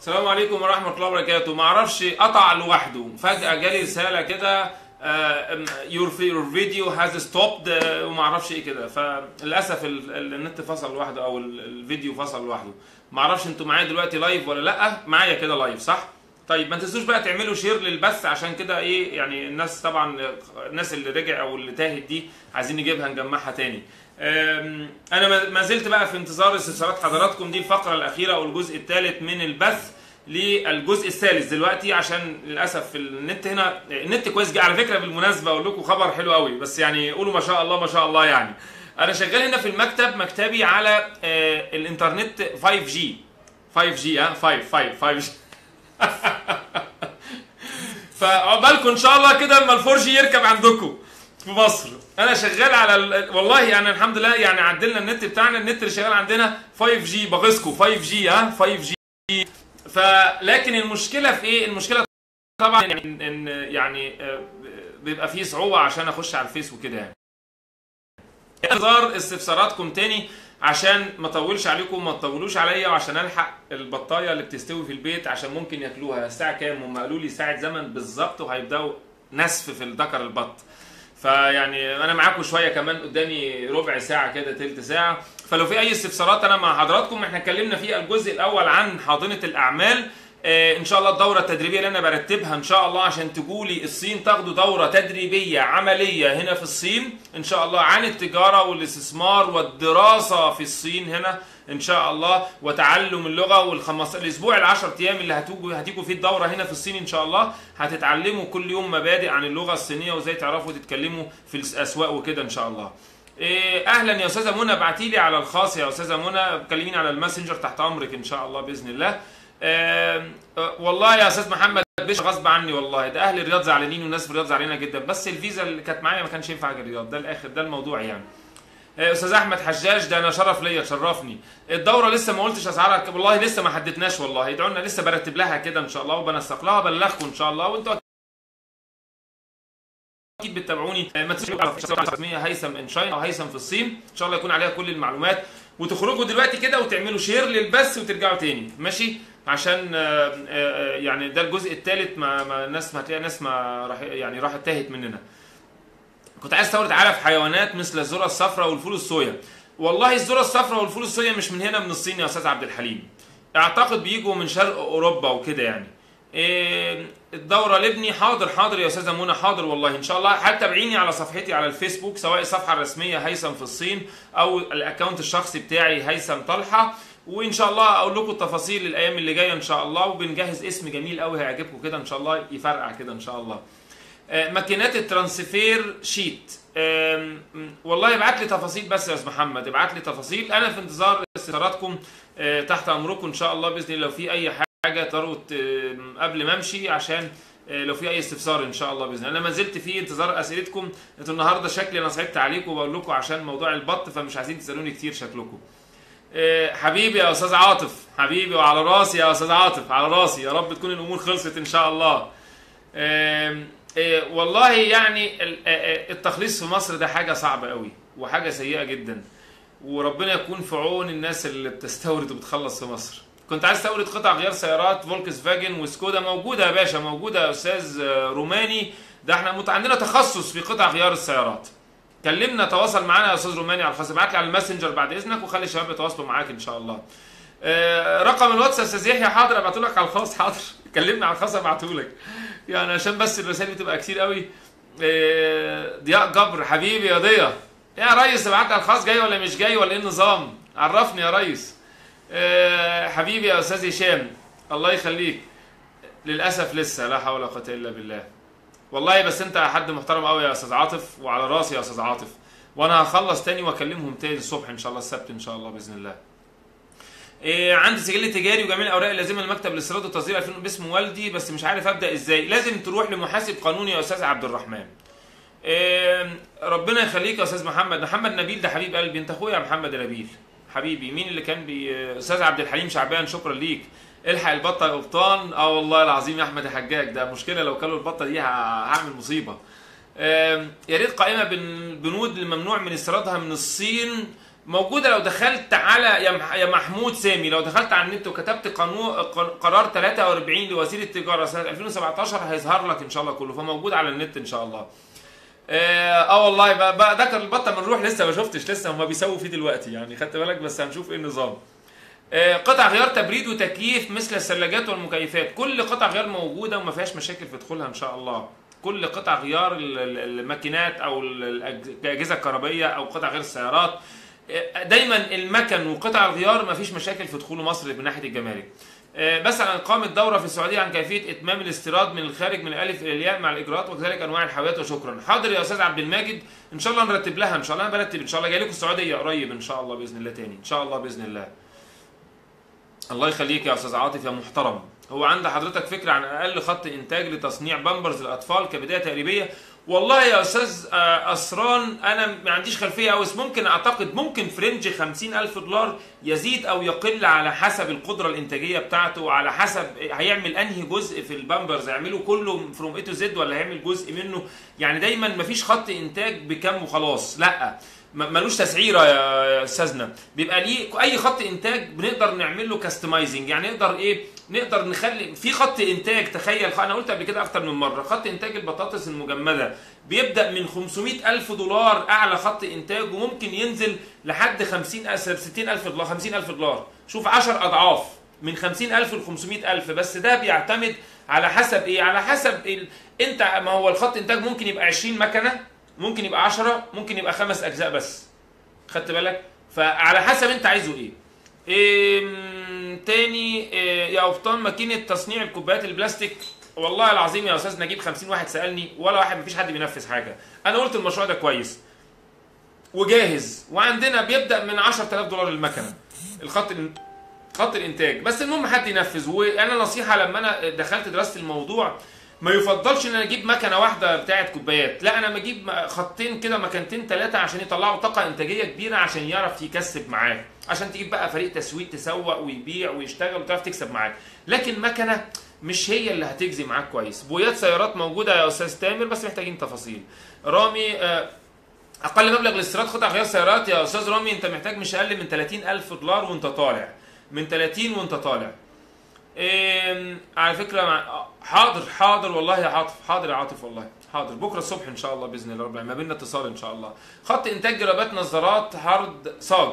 السلام عليكم ورحمة الله وبركاته ما اعرفش قطع لوحده فجأة جالي رسالة كده يور يور فيديو هاز ستوبد وما اعرفش ايه كده فللاسف ال- ال- النت فصل لوحده او ال- الفيديو فصل لوحده ما اعرفش انتوا معايا دلوقتي لايف ولا لا معايا كده لايف صح طيب ما تنسوش بقى تعملوا شير للبث عشان كده ايه يعني الناس طبعا الناس اللي رجع او اللي تاهت دي عايزين نجيبها نجمعها تاني أم، انا ما- ما زلت بقى في انتظار استفسارات حضراتكم دي الفقره الاخيره او الجزء الثالث من البث للجزء الثالث دلوقتي عشان للاسف النت هنا النت كويس جدا على فكره بالمناسبه اقول لكم خبر حلو قوي بس يعني قولوا ما شاء الله ما شاء الله يعني انا شغال هنا في المكتب مكتبي على آه، الانترنت 5G 5G ها 5 5 5G فعقبالكم ان شاء الله كده اما الفور يركب عندكم في مصر انا شغال على ال... والله انا الحمد لله يعني عدلنا النت بتاعنا النت اللي شغال عندنا 5G بغيظكم 5G ها 5G فلكن المشكله في ايه المشكله طبعا يعني ان إن يعني آه، بيبقى فيه صعوبه عشان اخش على الفيس وكده يعني انتظار استفساراتكم تاني عشان ما اطولش عليكم ما تطولوش عليا وعشان الحق البطايه اللي بتستوي في البيت عشان ممكن ياكلوها الساعه كام هم قالوا لي ساعه زمن بالظبط وهيبداوا نسف في الذكر البط فيعني انا معاكم شويه كمان قدامي ربع ساعه كده تلت ساعه فلو في اي استفسارات انا مع حضراتكم احنا اتكلمنا في الجزء الاول عن حاضنه الاعمال آه، ان شاء الله الدوره التدريبيه اللي انا برتبها ان شاء الله عشان تجولي الصين تاخدوا دوره تدريبيه عمليه هنا في الصين ان شاء الله عن التجاره والاستثمار والدراسه في الصين هنا ان شاء الله وتعلم اللغه والخمس الاسبوع العشر ايام اللي هتوجوا هتيجوا فيه الدوره هنا في الصين ان شاء الله هتتعلموا كل يوم مبادئ عن اللغه الصينيه وازاي تعرفوا تتكلموا في الاسواق وكده ان شاء الله إيه، اهلا يا استاذه منى ابعتي لي على الخاص يا استاذه منى كلميني على الماسنجر تحت امرك ان شاء الله باذن الله آم، آه، والله يا استاذ محمد بيش غصب عني والله ده اهل الرياض زعلانين والناس في الرياض زعلانه جدا بس الفيزا اللي كانت معايا ما كانش ينفع اجي الرياض ده الاخر ده الموضوع يعني آه، استاذ احمد حجاج ده انا شرف ليا تشرفني الدوره لسه ما قلتش اسعارها والله لسه ما حددناش والله ادعوا لنا لسه برتب لها كده ان شاء الله وبنسق لها بلغكم ان شاء الله وانتوا اكيد بتتابعوني آه، ما تنسوش على اسمية هيثم ان شاينا او هيثم في الصين ان شاء الله يكون عليها كل المعلومات وتخرجوا دلوقتي كده وتعملوا شير للبث وترجعوا تاني ماشي عشان آه، آه، يعني ده الجزء الثالث ما ما الناس ما هتلاقي ناس ما راح يعني راحت تاهت مننا كنت عايز استورد علف حيوانات مثل الذره الصفراء والفول الصويا والله الذره الصفراء والفول الصويا مش من هنا من الصين يا استاذ عبد الحليم اعتقد بيجوا من شرق اوروبا وكده يعني إيه، الدورة لابني حاضر حاضر يا استاذة منى حاضر والله ان شاء الله حتى تابعيني على صفحتي على الفيسبوك سواء الصفحة الرسمية هيثم في الصين او الاكونت الشخصي بتاعي هيثم طلحة وان شاء الله اقول لكم التفاصيل الايام اللي جايه ان شاء الله وبنجهز اسم جميل قوي هيعجبكم كده ان شاء الله يفرقع كده ان شاء الله آه، ماكينات الترانسفير شيت آم، م، والله ابعت لي تفاصيل بس يا استاذ محمد ابعت لي تفاصيل انا في انتظار استفساراتكم آه، تحت امركم ان شاء الله باذن الله لو في اي حاجه تروا ت- آم، قبل ما امشي عشان آه، لو في اي استفسار ان شاء الله باذن الله انا ما زلت في انتظار اسئلتكم انتوا النهارده شكلي انا صعبت عليكم وبقول لكم عشان موضوع البط فمش عايزين تسالوني كتير شكلكم آه، حبيبي يا استاذ عاطف حبيبي وعلى راسي يا استاذ عاطف على راسي يا رب تكون الامور خلصت ان شاء الله آم، آه، والله يعني ال- آه، آه، التخليص في مصر ده حاجه صعبه قوي وحاجه سيئه جدا وربنا يكون في عون الناس اللي بتستورد وبتخلص في مصر كنت عايز استورد قطع غيار سيارات فولكس فاجن وسكودا موجوده يا باشا موجوده يا استاذ آه، روماني ده احنا مت... عندنا تخصص في قطع غيار السيارات كلمنا تواصل معانا يا استاذ روماني على الخاص ابعت لي على الماسنجر بعد اذنك وخلي الشباب يتواصلوا معاك ان شاء الله آه، رقم الواتس يا استاذ يحيى حاضر ابعته لك على الخاص حاضر كلمنا على الخاص ابعته لك يعني عشان بس الرسائل بتبقى كتير قوي آه، ضياء جبر حبيبي يا ضياء يا ريس ابعت لي على الخاص جاي ولا مش جاي ولا ايه النظام عرفني يا ريس آه، حبيبي يا استاذ هشام الله يخليك للاسف لسه لا حول ولا قوه الا بالله والله بس انت حد محترم قوي يا استاذ عاطف وعلى راسي يا استاذ عاطف وانا هخلص تاني واكلمهم تاني الصبح ان شاء الله السبت ان شاء الله باذن الله إيه عندي سجل تجاري وجميع الاوراق اللازمه لمكتب الاستيراد والتصدير 2000 باسم والدي بس مش عارف ابدا ازاي لازم تروح لمحاسب قانوني يا استاذ عبد الرحمن إيه ربنا يخليك يا استاذ محمد محمد نبيل ده حبيب قلبي انت اخويا يا محمد نبيل حبيبي مين اللي كان بي استاذ عبد الحليم شعبان شكرا ليك الحق البطه يا قبطان اه والله العظيم يا احمد يا حجاج ده مشكله لو كلوا البطه دي ه- هعمل مصيبه آم، يا ريت قائمه بالبنود الممنوع من استيرادها من الصين موجوده لو دخلت على يا مح- يا محمود سامي لو دخلت على النت وكتبت قانون قرار 43 لوزير التجاره سنه 2017 هيظهر لك ان شاء الله كله فموجود على النت ان شاء الله اه آه والله بقى, بقى ذكر البطه من روح لسه ما شفتش لسه هم بيسووا فيه دلوقتي يعني خدت بالك بس هنشوف ايه النظام آه، قطع غيار تبريد وتكييف مثل الثلاجات والمكيفات كل قطع غيار موجوده وما فيهاش مشاكل في دخولها ان شاء الله كل قطع غيار ال- ال- الماكينات او ال- الأج- الاجهزه الكهربائيه او قطع غيار السيارات آه، دايما المكن وقطع الغيار ما فيش مشاكل في دخول مصر من ناحيه الجمارك آه، بسأل عن إقامة دورة في السعودية عن كيفية إتمام الاستيراد من الخارج من الألف إلى الياء مع الإجراءات وكذلك أنواع الحاويات وشكرا. حاضر يا أستاذ عبد الماجد إن شاء الله نرتب لها إن شاء الله أنا برتب إن شاء الله جاي لكم السعودية قريب إن شاء الله بإذن الله تاني إن شاء الله بإذن الله. الله يخليك يا استاذ عاطف يا محترم هو عند حضرتك فكره عن اقل خط انتاج لتصنيع بامبرز الاطفال كبدايه تقريبيه والله يا استاذ آه، اسران انا ما عنديش خلفيه قوي بس ممكن اعتقد ممكن فرنج 50000 دولار يزيد او يقل على حسب القدره الانتاجيه بتاعته وعلى حسب هيعمل انهي جزء في البامبرز هيعمله كله فروم اي تو زد ولا هيعمل جزء منه يعني دايما ما فيش خط انتاج بكم وخلاص لا م- ملوش تسعيره يا يا استاذنا بيبقى ليه اي خط انتاج بنقدر نعمل له كاستمايزنج يعني نقدر ايه نقدر نخلي في خط انتاج تخيل انا قلت قبل كده اكتر من مره خط انتاج البطاطس المجمده بيبدا من 500 الف دولار اعلى خط انتاج وممكن ينزل لحد 50 ألف 60 الف دولار 50 الف دولار شوف 10 اضعاف من 50 الف ل 500 الف بس ده بيعتمد على حسب ايه على حسب ال... انت ما هو الخط انتاج ممكن يبقى 20 مكنه ممكن يبقى 10 ممكن يبقى خمس اجزاء بس خدت بالك فعلى حسب انت عايزه ايه إيه تاني إيه يا قبطان ماكينه تصنيع الكوبايات البلاستيك والله العظيم يا استاذ نجيب 50 واحد سالني ولا واحد مفيش حد بينفذ حاجه انا قلت المشروع ده كويس وجاهز وعندنا بيبدا من 10000 دولار المكنه الخط الان- خط الانتاج بس المهم حد ينفذ وانا نصيحه لما انا دخلت درست الموضوع ما يفضلش ان انا اجيب مكنه واحده بتاعه كوبايات لا انا بجيب م- خطين كده مكانتين ثلاثه عشان يطلعوا طاقه انتاجيه كبيره عشان يعرف يكسب معاك عشان تجيب بقى فريق تسويق تسوق ويبيع ويشتغل وتعرف تكسب معاك لكن مكنه مش هي اللي هتجزي معاك كويس بويات سيارات موجوده يا استاذ تامر بس محتاجين تفاصيل رامي آه، اقل مبلغ لاستيراد قطع غيار سيارات يا استاذ رامي انت محتاج مش اقل من 30000 دولار وانت طالع من 30 وانت طالع إيه على فكره مع... حاضر حاضر والله يا عاطف حاضر يا عاطف والله حاضر بكره الصبح ان شاء الله باذن الله رب العالمين ما بيننا اتصال ان شاء الله خط انتاج جرابات نظارات هارد صاج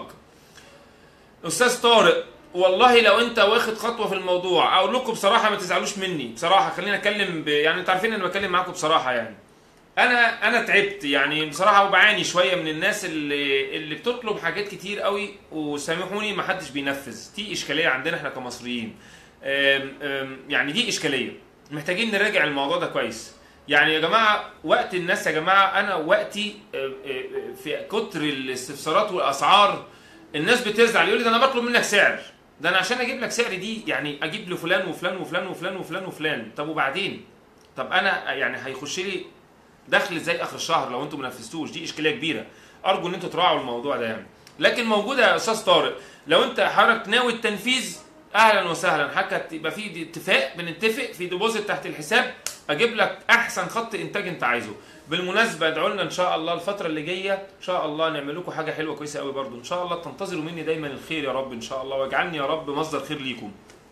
استاذ طارق والله لو انت واخد خطوه في الموضوع اقول لكم بصراحه ما تزعلوش مني بصراحه خلينا اتكلم ب... يعني انتوا عارفين انا بتكلم معاكم بصراحه يعني انا انا تعبت يعني بصراحه وبعاني شويه من الناس اللي اللي بتطلب حاجات كتير قوي وسامحوني ما حدش بينفذ دي اشكاليه عندنا احنا كمصريين أم أم يعني دي اشكاليه محتاجين نراجع الموضوع ده كويس يعني يا جماعه وقت الناس يا جماعه انا وقتي أه، أه، في كتر الاستفسارات والاسعار الناس بتزعل يقول لي ده انا بطلب منك سعر ده انا عشان اجيب لك سعر دي يعني اجيب لفلان وفلان وفلان وفلان وفلان وفلان طب وبعدين طب انا يعني هيخش لي دخل ازاي اخر الشهر لو انتم ما نفذتوش دي اشكاليه كبيره ارجو ان انتم تراعوا الموضوع ده يعني لكن موجوده يا استاذ طارق لو انت حضرتك ناوي التنفيذ اهلا وسهلا حتى يبقى في دي اتفاق بنتفق في ديبوزيت تحت الحساب اجيب لك احسن خط انتاج انت عايزه بالمناسبه ادعوا لنا ان شاء الله الفتره اللي جايه ان شاء الله نعمل لكم حاجه حلوه كويسه قوي برضو ان شاء الله تنتظروا مني دايما الخير يا رب ان شاء الله واجعلني يا رب مصدر خير ليكم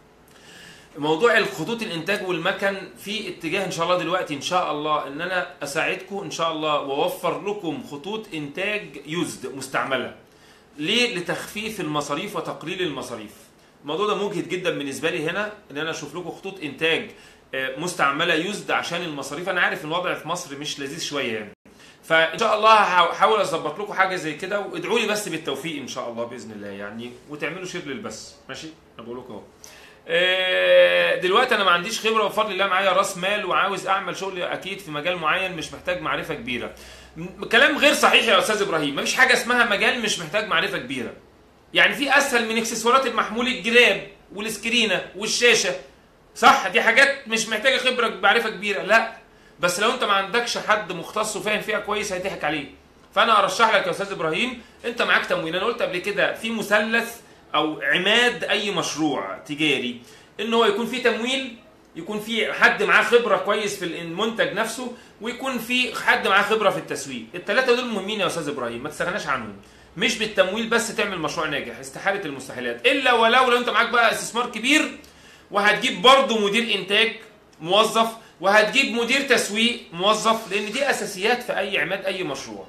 موضوع الخطوط الانتاج والمكن في اتجاه ان شاء الله دلوقتي ان شاء الله ان انا اساعدكم ان شاء الله واوفر لكم خطوط انتاج يوزد مستعمله ليه لتخفيف المصاريف وتقليل المصاريف الموضوع ده مجهد جدا بالنسبه لي هنا ان انا اشوف لكم خطوط انتاج آه، مستعمله يوزد عشان المصاريف انا عارف ان الوضع في مصر مش لذيذ شويه يعني فان شاء الله هحاول اظبط لكم حاجه زي كده وادعوا لي بس بالتوفيق ان شاء الله باذن الله يعني وتعملوا شير للبث ماشي انا بقول لكم اهو آه، دلوقتي انا ما عنديش خبره وبفضل الله معايا راس مال وعاوز اعمل شغل اكيد في مجال معين مش محتاج معرفه كبيره م- كلام غير صحيح يا استاذ ابراهيم مفيش حاجه اسمها مجال مش محتاج معرفه كبيره يعني في اسهل من اكسسوارات المحمول الجراب والسكرينه والشاشه صح دي حاجات مش محتاجه خبره معرفه كبيره لا بس لو انت ما عندكش حد مختص وفاهم فيها كويس هيضحك عليه فانا ارشح لك يا استاذ ابراهيم انت معاك تموين انا قلت قبل كده في مثلث او عماد اي مشروع تجاري ان هو يكون فيه تمويل يكون في حد معاه خبره كويس في المنتج نفسه ويكون في حد معاه خبره في التسويق الثلاثه دول مهمين يا استاذ ابراهيم ما تستغناش عنهم مش بالتمويل بس تعمل مشروع ناجح استحاله المستحيلات الا ولو لو انت معاك بقى استثمار كبير وهتجيب برضه مدير انتاج موظف وهتجيب مدير تسويق موظف لان دي اساسيات في اي عماد اي مشروع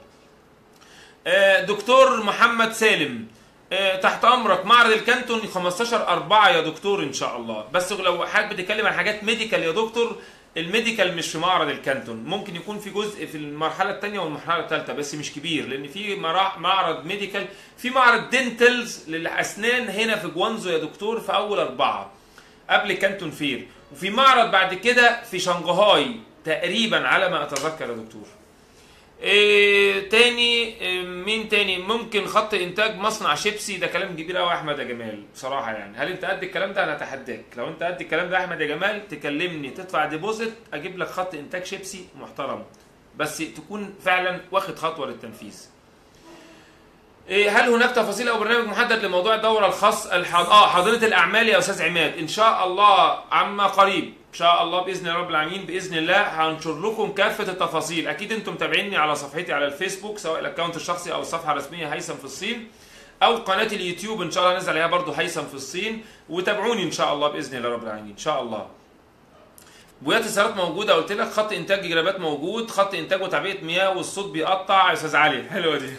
آه، دكتور محمد سالم آه، تحت امرك معرض الكانتون 15 4 يا دكتور ان شاء الله بس لو حابب تتكلم عن حاجات ميديكال يا دكتور الميديكال مش في معرض الكانتون ممكن يكون في جزء في المرحله الثانيه والمرحله الثالثه بس مش كبير لان في مرا- معرض ميديكال في معرض دينتلز للاسنان هنا في جوانزو يا دكتور في اول اربعه قبل كانتون فير وفي معرض بعد كده في شنغهاي تقريبا على ما اتذكر يا دكتور إيه تاني إيه مين تاني ممكن خط انتاج مصنع شيبسي ده كلام كبير قوي يا احمد يا جمال بصراحه يعني هل انت قد الكلام ده انا اتحداك لو انت قد الكلام ده يا احمد يا جمال تكلمني تدفع ديبوزيت اجيب لك خط انتاج شيبسي محترم بس تكون فعلا واخد خطوه للتنفيذ إيه هل هناك تفاصيل او برنامج محدد لموضوع الدوره الخاص الحاض... اه حاضنه الاعمال يا استاذ عماد ان شاء الله عما قريب ان شاء الله باذن رب العالمين باذن الله هنشر لكم كافه التفاصيل اكيد انتم متابعيني على صفحتي على الفيسبوك سواء الاكونت الشخصي او الصفحه الرسميه هيثم في الصين او قناه اليوتيوب ان شاء الله نزل عليها برضو هيثم في الصين وتابعوني ان شاء الله باذن الله رب العالمين ان شاء الله بويات السيارات موجوده قلت لك خط انتاج جرابات موجود خط انتاج وتعبئه مياه والصوت بيقطع يا استاذ علي حلوه دي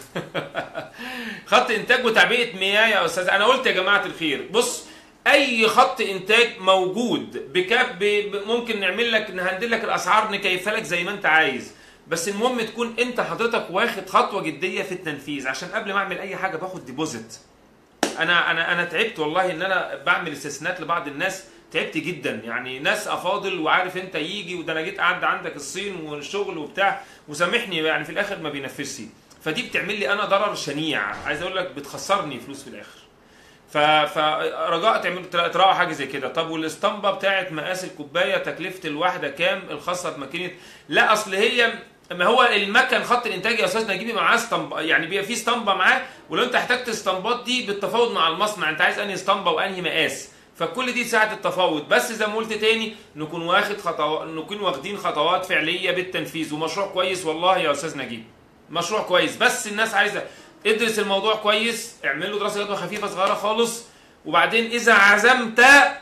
خط انتاج وتعبئه مياه يا استاذ انا قلت يا جماعه الخير بص اي خط انتاج موجود بكاب ب... ب- ممكن نعمل لك نهندل لك الاسعار نكيفها لك زي ما انت عايز بس المهم تكون انت حضرتك واخد خطوه جديه في التنفيذ عشان قبل ما اعمل اي حاجه باخد ديبوزيت انا انا انا تعبت والله ان انا بعمل استثناءات لبعض الناس تعبت جدا يعني ناس افاضل وعارف انت يجي وده انا جيت قعد عندك الصين والشغل وبتاع وسامحني يعني في الاخر ما بينفذش فدي بتعمل لي انا ضرر شنيع عايز اقول لك بتخسرني فلوس في الاخر ف... فرجاء تعملوا تراعوا حاجه زي كده طب والاسطمبه بتاعت مقاس الكوبايه تكلفه الواحده كام الخاصه بماكينه لا اصل هي ما هو المكن خط الانتاج يا استاذ نجيب معاه اسطمبه يعني بيبقى فيه اسطمبه معاه ولو انت احتجت اسطمبات دي بالتفاوض مع المصنع انت عايز انهي اسطمبه وانهي مقاس فكل دي ساعه التفاوض بس زي ما قلت تاني نكون واخد خطوات نكون واخدين خطوات فعليه بالتنفيذ ومشروع كويس والله يا استاذ نجيب مشروع كويس بس الناس عايزه ادرس الموضوع كويس اعمل له دراسه جدوى خفيفه صغيره خالص وبعدين اذا عزمت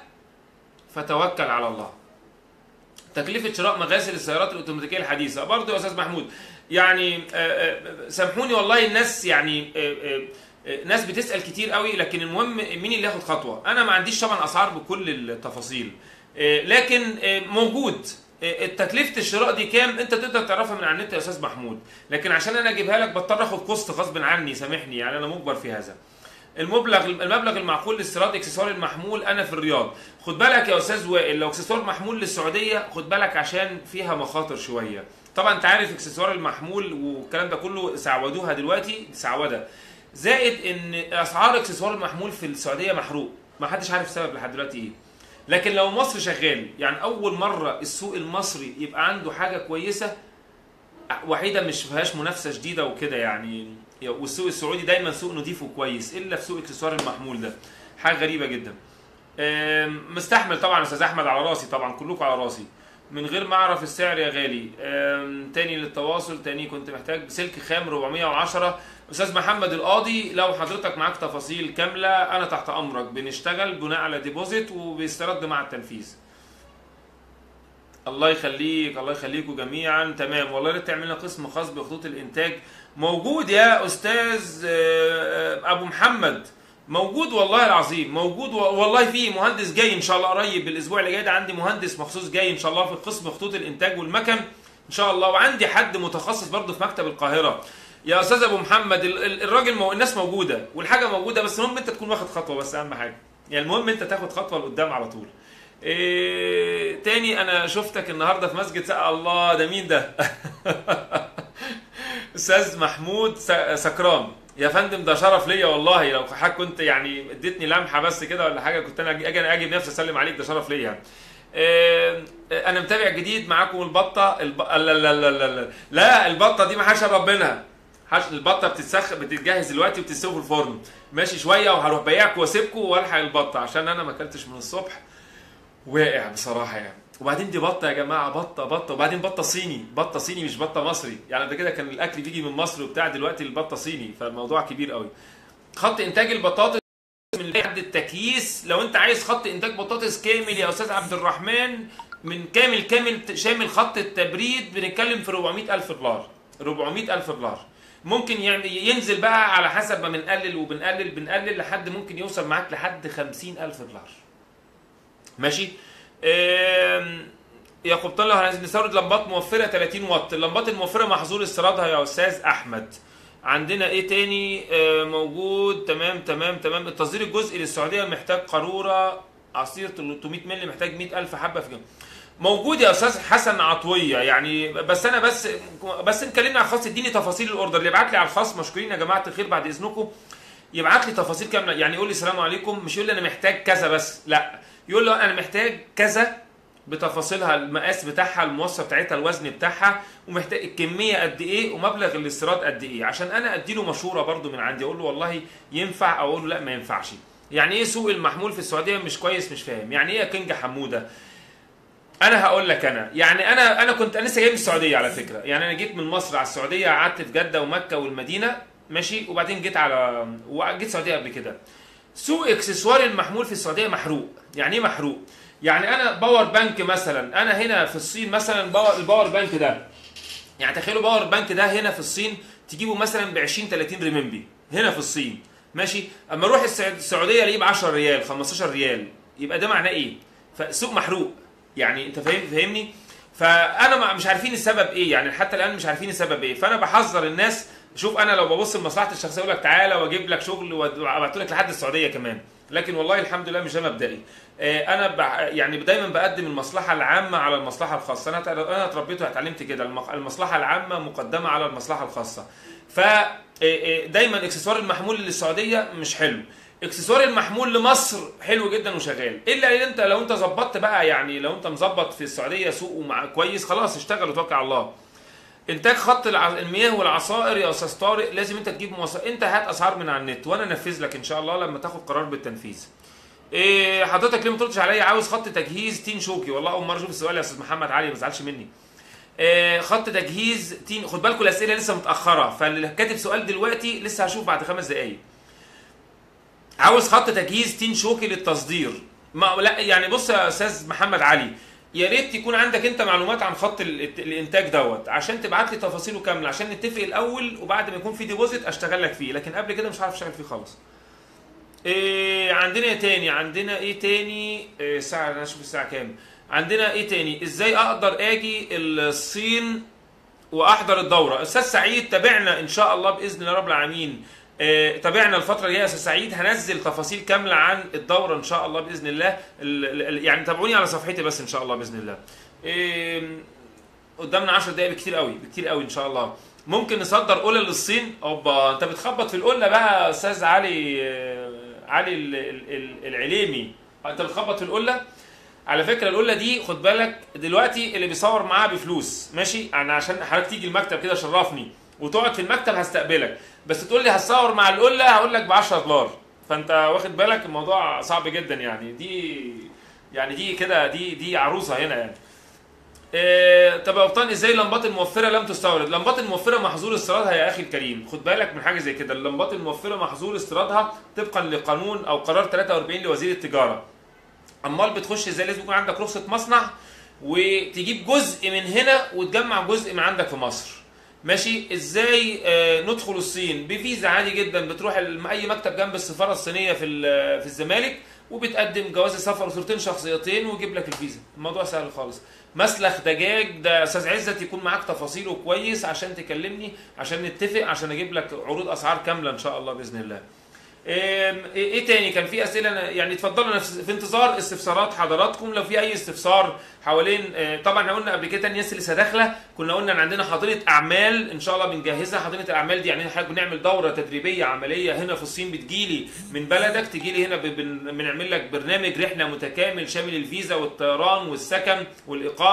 فتوكل على الله تكلفة شراء مغاسل السيارات الأوتوماتيكية الحديثة برضه يا أستاذ محمود يعني آه، آه، سامحوني والله الناس يعني آه، آه، آه، ناس بتسأل كتير قوي لكن المهم مين اللي ياخد خطوة أنا ما عنديش طبعا أسعار بكل التفاصيل آه، لكن آه، موجود آه، تكلفة الشراء دي كام انت تقدر تعرفها من على النت يا استاذ محمود لكن عشان انا اجيبها لك بضطر اخد كوست غصب عني سامحني يعني انا مجبر في هذا المبلغ المبلغ المعقول لاستيراد اكسسوار المحمول انا في الرياض خد بالك يا استاذ وائل لو اكسسوار محمول للسعوديه خد بالك عشان فيها مخاطر شويه طبعا انت عارف اكسسوار المحمول والكلام ده كله سعودوها دلوقتي سعوده زائد ان اسعار اكسسوار المحمول في السعوديه محروق ما حدش عارف السبب لحد دلوقتي ايه لكن لو مصر شغال يعني اول مره السوق المصري يبقى عنده حاجه كويسه وحيده مش فيهاش منافسه شديده وكده يعني والسوق السعودي دايما سوق نظيف وكويس الا في سوق اكسسوار المحمول ده حاجه غريبه جدا أم، مستحمل طبعا يا استاذ احمد على راسي طبعا كلكم على راسي من غير ما اعرف السعر يا غالي أم، تاني للتواصل تاني كنت محتاج سلك خام 410 استاذ محمد القاضي لو حضرتك معاك تفاصيل كامله انا تحت امرك بنشتغل بناء على ديبوزيت وبيسترد مع التنفيذ الله يخليك الله يخليكم جميعا تمام والله يا ريت تعمل لنا قسم خاص بخطوط الانتاج موجود يا استاذ آه، آه، ابو محمد موجود والله العظيم موجود و- والله في مهندس جاي ان شاء الله قريب الاسبوع اللي جاي ده عندي مهندس مخصوص جاي ان شاء الله في قسم خطوط الانتاج والمكن ان شاء الله وعندي حد متخصص برضه في مكتب القاهره يا استاذ ابو محمد ال- ال- الراجل مو... الناس موجوده والحاجه موجوده بس المهم انت تكون واخد خطوه بس اهم حاجه يعني المهم انت تاخد خطوه لقدام على طول إيه تاني انا شفتك النهارده في مسجد سقا الله ده مين ده استاذ محمود س- سكران يا فندم ده شرف ليا والله لو حضرتك كنت يعني اديتني لمحه بس كده ولا حاجه كنت انا اجي اجي أجي بنفسي اسلم عليك ده شرف ليا يعني. إيه، انا متابع جديد معاكم البطه الب... لا لا لا لا لا لا البطه دي ما حاش ربنا حش البطه بتتسخ بتتجهز دلوقتي وبتستوي في الفرن ماشي شويه وهروح بيعكم واسيبكم والحق البطه عشان انا ما اكلتش من الصبح واقع بصراحه يعني وبعدين دي بطه يا جماعه بطه بطه وبعدين بطه صيني بطه صيني مش بطه مصري يعني قبل كده كان الاكل بيجي من مصر وبتاع دلوقتي البطه صيني فالموضوع كبير قوي خط انتاج البطاطس من حد التكييس لو انت عايز خط انتاج بطاطس كامل يا استاذ عبد الرحمن من كامل كامل شامل خط التبريد بنتكلم في 400 الف دولار 400 الف دولار ممكن يعني ينزل بقى على حسب ما بنقلل وبنقلل بنقلل لحد ممكن يوصل معاك لحد 50 الف دولار ماشي آم، يا قبطان لو هنستورد لمبات موفره 30 واط اللمبات الموفره محظور استيرادها يا استاذ احمد عندنا ايه تاني آه، موجود تمام تمام تمام التصدير الجزئي للسعوديه محتاج قاروره عصير 300 مللي محتاج 100000 حبه في جنب. موجود يا استاذ حسن عطويه يعني بس انا بس بس اتكلمنا على الخاص اديني تفاصيل الاوردر اللي يبعت لي على الخاص مشكورين يا جماعه الخير بعد اذنكم يبعت لي تفاصيل كامله يعني يقول لي السلام عليكم مش يقول لي انا محتاج كذا بس لا يقول له انا محتاج كذا بتفاصيلها المقاس بتاعها المواصفه بتاعتها الوزن بتاعها ومحتاج الكميه قد ايه ومبلغ الاستيراد قد ايه عشان انا ادي له مشوره برده من عندي اقول له والله ينفع او اقول له لا ما ينفعش يعني ايه سوق المحمول في السعوديه مش كويس مش فاهم يعني ايه يا كينج حموده انا هقول لك انا يعني انا انا كنت انا لسه جاي من السعوديه على فكره يعني انا جيت من مصر على السعوديه قعدت في جده ومكه والمدينه ماشي وبعدين جيت على وجيت السعوديه قبل كده سوق اكسسوار المحمول في السعوديه محروق يعني ايه محروق يعني انا باور بانك مثلا انا هنا في الصين مثلا باور الباور بانك ده يعني تخيلوا باور بانك ده هنا في الصين تجيبه مثلا ب 20 30 ريمبي هنا في الصين ماشي اما اروح السع- السعوديه الاقيه ب 10 ريال 15 ريال يبقى ده معناه ايه فسوق محروق يعني انت فاهم فاهمني فانا ما- مش عارفين السبب ايه يعني حتى الان مش عارفين السبب ايه فانا بحذر الناس شوف انا لو ببص لمصلحتي الشخصيه اقول لك تعالى واجيب لك شغل وابعته لك لحد السعوديه كمان لكن والله الحمد لله مش ده مبدئي آه، انا بع- يعني دايما بقدم المصلحه العامه على المصلحه الخاصه انا ت- انا اتربيت واتعلمت كده المق- المصلحه العامه مقدمه على المصلحه الخاصه ف آه، آه، دايما اكسسوار المحمول للسعوديه مش حلو اكسسوار المحمول لمصر حلو جدا وشغال الا ان انت لو انت ظبطت بقى يعني لو انت مظبط في السعوديه سوق ومع كويس خلاص اشتغل وتوكل على الله انتاج خط الع- المياه والعصائر يا استاذ طارق لازم انت تجيب مواصفات انت هات اسعار من على النت وانا انفذ لك ان شاء الله لما تاخد قرار بالتنفيذ إيه حضرتك ليه ما تردش عليا عاوز خط تجهيز تين شوكي والله اول مره اشوف السؤال يا استاذ محمد علي ما تزعلش مني إيه خط تجهيز تين خد بالكم الاسئله لسه متاخره فاللي كاتب سؤال دلوقتي لسه هشوف بعد خمس دقائق عاوز خط تجهيز تين شوكي للتصدير ما لا يعني بص يا استاذ محمد علي يا ريت يكون عندك انت معلومات عن خط ال- الت- الانتاج دوت عشان تبعت لي تفاصيله كامله عشان نتفق الاول وبعد ما يكون في ديبوزيت اشتغل لك فيه لكن قبل كده مش عارف اشتغل فيه خالص إيه عندنا ايه تاني عندنا ايه تاني إيه الساعه انا اشوف الساعه كام عندنا ايه تاني ازاي اقدر اجي الصين واحضر الدوره استاذ سعيد تابعنا ان شاء الله باذن الله رب العالمين آه، تابعنا الفتره الجايه يا استاذ سعيد هنزل تفاصيل كامله عن الدوره ان شاء الله باذن الله ال- ال- يعني تابعوني على صفحتي بس ان شاء الله باذن الله آم، قدامنا 10 دقايق بكتير قوي بكتير قوي ان شاء الله ممكن نصدر قله للصين اوبا انت بتخبط في القله بقى يا استاذ علي آه، علي ال- ال- ال- العليمي انت بتخبط في القله على فكره القله دي خد بالك دلوقتي اللي بيصور معاها بفلوس ماشي انا عشان حضرتك تيجي المكتب كده شرفني وتقعد في المكتب هستقبلك بس تقول لي هتصور مع القله هقول لك ب 10 دولار فانت واخد بالك الموضوع صعب جدا يعني دي يعني دي كده دي دي عروسه هنا يعني إيه طب يا ابطال ازاي اللمبات الموفره لم تستورد؟ اللمبات الموفره محظور استيرادها يا اخي الكريم، خد بالك من حاجه زي كده، اللمبات الموفره محظور استيرادها طبقا لقانون او قرار 43 لوزير التجاره. امال بتخش ازاي؟ لازم يكون عندك رخصه مصنع وتجيب جزء من هنا وتجمع جزء من عندك في مصر. ماشي ازاي آه ندخل الصين بفيزا عادي جدا بتروح ال- اي مكتب جنب السفاره الصينيه في ال- في الزمالك وبتقدم جواز سفر وصورتين شخصيتين ويجيب لك الفيزا الموضوع سهل خالص مسلخ دجاج ده يا استاذ عزت يكون معاك تفاصيله كويس عشان تكلمني عشان نتفق عشان اجيب لك عروض اسعار كامله ان شاء الله باذن الله ايه إيه تاني كان في اسئله أنا- يعني اتفضلوا انا في في انتظار استفسارات حضراتكم لو في اي استفسار حوالين آه، طبعا احنا قلنا قبل كده الناس اللي لسه داخله كنا قلنا ان عندنا حاضنه اعمال ان شاء الله بنجهزها حاضنه الاعمال دي يعني احنا بنعمل دوره تدريبيه عمليه هنا في الصين بتجيلي من بلدك تجيلي هنا ب- بن- بنعمل لك برنامج رحله متكامل شامل الفيزا والطيران والسكن والاقامه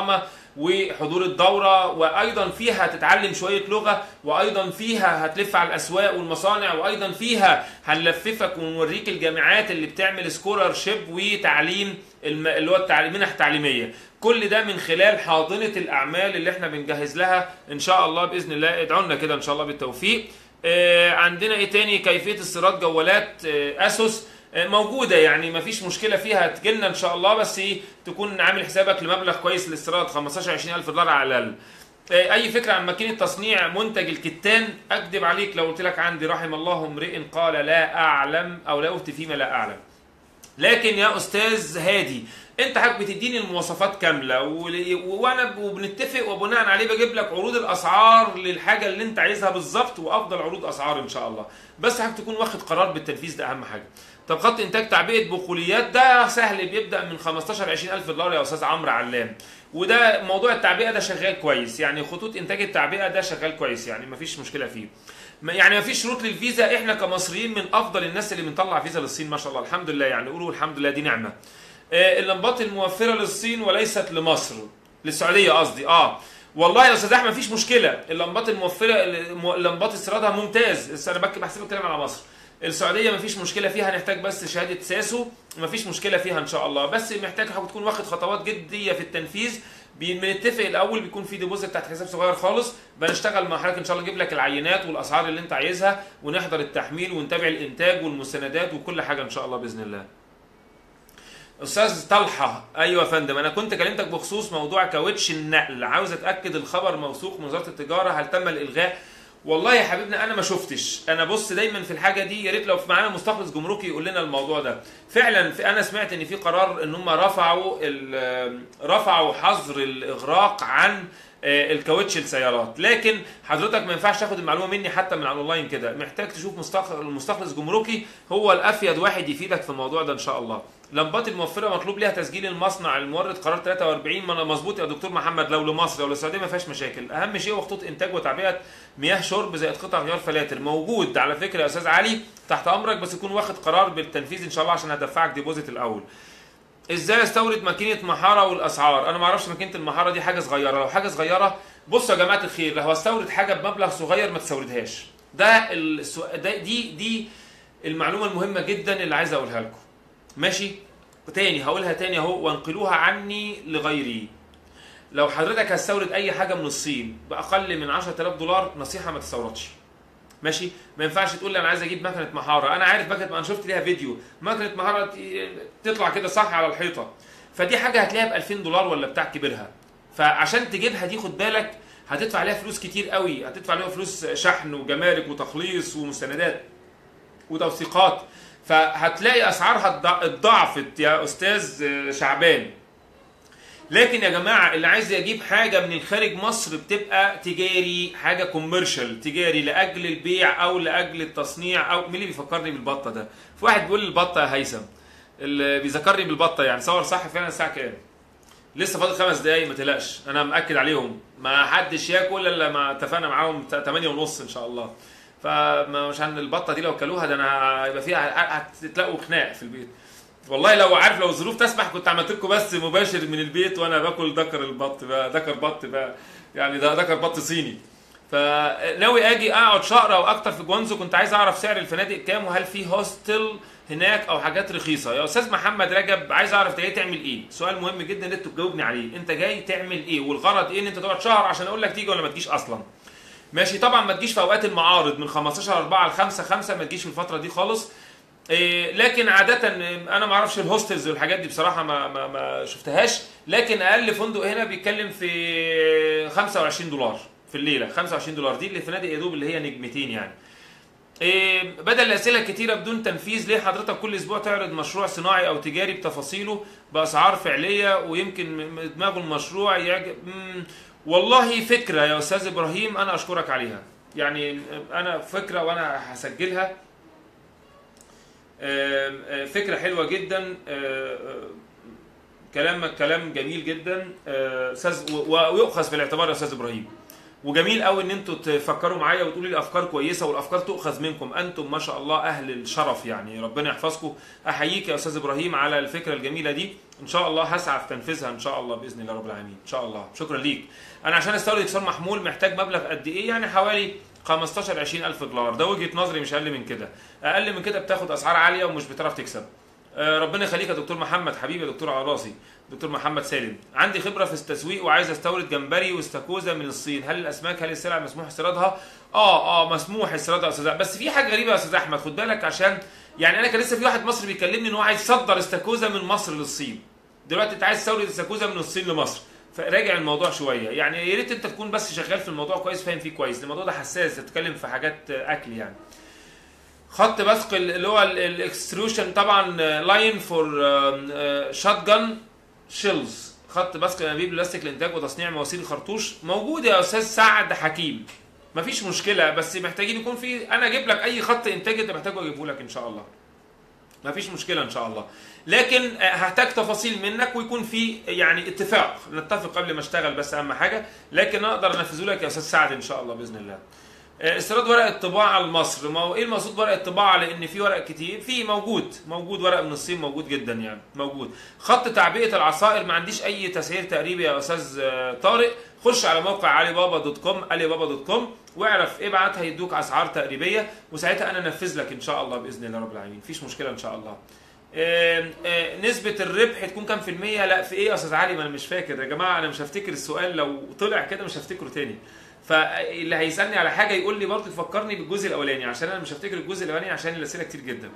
وحضور الدوره وايضا فيها تتعلم شويه لغه وايضا فيها هتلف على الاسواق والمصانع وايضا فيها هنلففك ونوريك الجامعات اللي بتعمل سكولر شيب وتعليم الم... اللي هو التعليم منح تعليميه كل ده من خلال حاضنه الاعمال اللي احنا بنجهز لها ان شاء الله باذن الله ادعوا لنا كده ان شاء الله بالتوفيق آه، عندنا ايه تاني كيفيه استيراد جوالات آه، اسوس آه، موجوده يعني مفيش مشكله فيها تجيلنا ان شاء الله بس إيه، تكون عامل حسابك لمبلغ كويس للاستيراد 15 20 الف دولار على الاقل آه، اي فكره عن ماكينه تصنيع منتج الكتان اكذب عليك لو قلت لك عندي رحم الله امرئ قال لا اعلم او لا افتي فيما لا اعلم لكن يا استاذ هادي انت حضرتك بتديني المواصفات كامله ول- وانا ب- وبنتفق وبناء عليه بجيب لك عروض الاسعار للحاجه اللي انت عايزها بالظبط وافضل عروض اسعار ان شاء الله بس حضرتك تكون واخد قرار بالتنفيذ ده اهم حاجه طب خط انتاج تعبئه بقوليات ده سهل بيبدا من 15 20 الف دولار يا استاذ عمرو علام وده موضوع التعبئه ده شغال كويس يعني خطوط انتاج التعبئه ده شغال كويس يعني مفيش مشكله فيه ما- يعني مفيش شروط للفيزا احنا كمصريين من افضل الناس اللي بنطلع فيزا للصين ما شاء الله الحمد لله يعني قولوا الحمد لله دي نعمه آه، اللمبات الموفره للصين وليست لمصر للسعوديه قصدي اه والله يا استاذ احمد مفيش مشكله اللمبات الموفره الم- اللمبات استيرادها ممتاز بس انا بك- بحسب الكلام على مصر السعوديه مفيش مشكله فيها هنحتاج بس شهاده ساسو مفيش مشكله فيها ان شاء الله بس محتاج حضرتك تكون واخد خطوات جديه في التنفيذ بي- بنتفق الاول بيكون في ديبوزيت تحت حساب صغير خالص بنشتغل مع حضرتك ان شاء الله نجيب لك العينات والاسعار اللي انت عايزها ونحضر التحميل ونتابع الانتاج والمستندات وكل حاجه ان شاء الله باذن الله استاذ طلحه ايوه يا فندم انا كنت كلمتك بخصوص موضوع كاوتش النقل عاوز اتاكد الخبر موثوق من وزاره التجاره هل تم الالغاء والله يا حبيبنا انا ما شفتش انا بص دايما في الحاجه دي يا ريت لو في معانا مستخلص جمركي يقول لنا الموضوع ده فعلا في انا سمعت ان في قرار ان هم رفعوا ال- رفعوا حظر الاغراق عن آه، الكاوتش السيارات لكن حضرتك ما ينفعش تاخد المعلومه مني حتى من على الاونلاين كده محتاج تشوف مستخ- مستخلص جمركي هو الافيد واحد يفيدك في الموضوع ده ان شاء الله لمبات الموفره مطلوب ليها تسجيل المصنع المورد قرار 43 ما أنا مظبوط يا دكتور محمد لو لمصر او للسعوديه ما فيهاش مشاكل اهم شيء هو خطوط انتاج وتعبئه مياه شرب زائد قطع غيار فلاتر موجود على فكره يا استاذ علي تحت امرك بس يكون واخد قرار بالتنفيذ ان شاء الله عشان هدفعك ديبوزيت الاول ازاي استورد ماكينه محاره والاسعار انا ما اعرفش ماكينه المحاره دي حاجه صغيره لو حاجه صغيره بصوا يا جماعه الخير لو هستورد حاجه بمبلغ صغير ما تستوردهاش ده, السو... ده دي دي المعلومه المهمه جدا اللي عايز اقولها لكم ماشي تاني هقولها تاني اهو وانقلوها عني لغيري لو حضرتك هتستورد اي حاجه من الصين باقل من 10000 دولار نصيحه ما تستوردش ماشي ما ينفعش تقول لي انا عايز اجيب مكنه محاره انا عارف مكنه انا شفت ليها فيديو مكنه محاره ت- تطلع كده صح على الحيطه فدي حاجه هتلاقيها ب 2000 دولار ولا بتاع كبيرها فعشان تجيبها دي خد بالك هتدفع عليها فلوس كتير قوي هتدفع عليها فلوس شحن وجمارك وتخليص ومستندات وتوثيقات فهتلاقي اسعارها اتض- اتضاعفت يا استاذ شعبان لكن يا جماعه اللي عايز يجيب حاجه من الخارج مصر بتبقى تجاري حاجه كوميرشال تجاري لاجل البيع او لاجل التصنيع او مين اللي بيفكرني بالبطه ده؟ في واحد بيقول لي البطه يا هيثم اللي بيذكرني بالبطه يعني صور صح فعلا الساعه كام؟ لسه فاضل خمس دقايق ما تقلقش انا مأكد عليهم ما حدش ياكل الا ما اتفقنا معاهم 8 ونص ان شاء الله فمش عن البطه دي لو كلوها ده انا هيبقى فيها هتلاقوا خناق في البيت والله لو عارف لو الظروف تسمح كنت عملت لكم بس مباشر من البيت وانا باكل دكر البط بقى دكر بط بقى يعني ده دكر بط صيني فناوي اجي اقعد شهر او اكتر في جوانزو كنت عايز اعرف سعر الفنادق كام وهل في هوستل هناك او حاجات رخيصه يا استاذ محمد رجب عايز اعرف انت جاي تعمل ايه سؤال مهم جدا ان انت تجاوبني عليه انت جاي تعمل ايه والغرض ايه ان انت تقعد شهر عشان اقول لك تيجي ولا ما تجيش اصلا ماشي طبعا ما تجيش في اوقات المعارض من 15 4 ل 5 5 ما تجيش في الفتره دي خالص إيه لكن عادة انا ما اعرفش الهوستلز والحاجات دي بصراحة ما ما, ما شفتهاش لكن اقل فندق هنا بيتكلم في 25 دولار في الليلة 25 دولار دي اللي فنادق يا دوب اللي هي نجمتين يعني إيه بدل الاسئله الكتيره بدون تنفيذ ليه حضرتك كل اسبوع تعرض مشروع صناعي او تجاري بتفاصيله باسعار فعليه ويمكن دماغه المشروع يعجب مم. والله فكره يا استاذ ابراهيم انا اشكرك عليها يعني انا فكره وانا هسجلها فكره حلوه جدا كلامك كلام جميل جدا استاذ ويؤخذ في الاعتبار يا استاذ ابراهيم وجميل قوي ان انتوا تفكروا معايا وتقولوا لي افكار كويسه والافكار تؤخذ منكم انتم ما شاء الله اهل الشرف يعني ربنا يحفظكم احييك يا استاذ ابراهيم على الفكره الجميله دي ان شاء الله هسعى في تنفيذها ان شاء الله باذن الله رب العالمين ان شاء الله شكرا ليك انا عشان استورد اكسار محمول محتاج مبلغ قد ايه يعني حوالي 15 20 الف دولار ده وجهه نظري مش اقل من كده اقل من كده بتاخد اسعار عاليه ومش بتعرف تكسب آه، ربنا يخليك يا دكتور محمد حبيبي يا دكتور على راسي دكتور محمد سالم عندي خبره في التسويق وعايز استورد جمبري واستاكوزا من الصين هل الاسماك هل السلع مسموح استيرادها اه اه مسموح استيرادها يا استاذ بس في حاجه غريبه يا استاذ احمد خد بالك عشان يعني انا كان لسه في واحد مصري بيكلمني ان هو عايز يصدر استاكوزا من مصر للصين دلوقتي انت عايز تستورد استاكوزا من الصين لمصر فراجع الموضوع شويه يعني يا ريت انت تكون بس شغال في الموضوع كويس فاهم فيه كويس الموضوع ده حساس تتكلم في حاجات اكل يعني خط بثق اللي هو الاكستروشن طبعا لاين فور شات جان شيلز خط بثق انابيب بلاستيك لانتاج وتصنيع مواسير الخرطوش موجود يا استاذ سعد حكيم مفيش مشكله بس محتاجين يكون في انا اجيب لك اي خط انتاج انت محتاجه اجيبه لك ان شاء الله مفيش مشكله ان شاء الله لكن آه، هحتاج تفاصيل منك ويكون في يعني اتفاق نتفق قبل ما اشتغل بس اهم حاجه لكن اقدر انفذه لك يا استاذ سعد ان شاء الله باذن الله آه، استيراد ورق الطباعه لمصر ما هو ايه المقصود ورق الطباعه لان في ورق كتير في موجود موجود ورق من الصين موجود جدا يعني موجود خط تعبئه العصائر ما عنديش اي تسعير تقريبي يا استاذ آه، طارق خش على موقع علي بابا دوت كوم علي بابا دوت كوم واعرف ابعت هيدوك اسعار تقريبيه وساعتها انا انفذ لك ان شاء الله باذن الله رب العالمين مفيش مشكله ان شاء الله آه، آه، نسبة الربح تكون كام في المية؟ لا في ايه يا استاذ علي ما انا مش فاكر يا جماعة انا مش هفتكر السؤال لو طلع كده مش هفتكره تاني. فاللي هيسالني على حاجه يقول لي برضه فكرني بالجزء الاولاني عشان انا مش هفتكر الجزء الاولاني عشان الاسئله كتير جدا.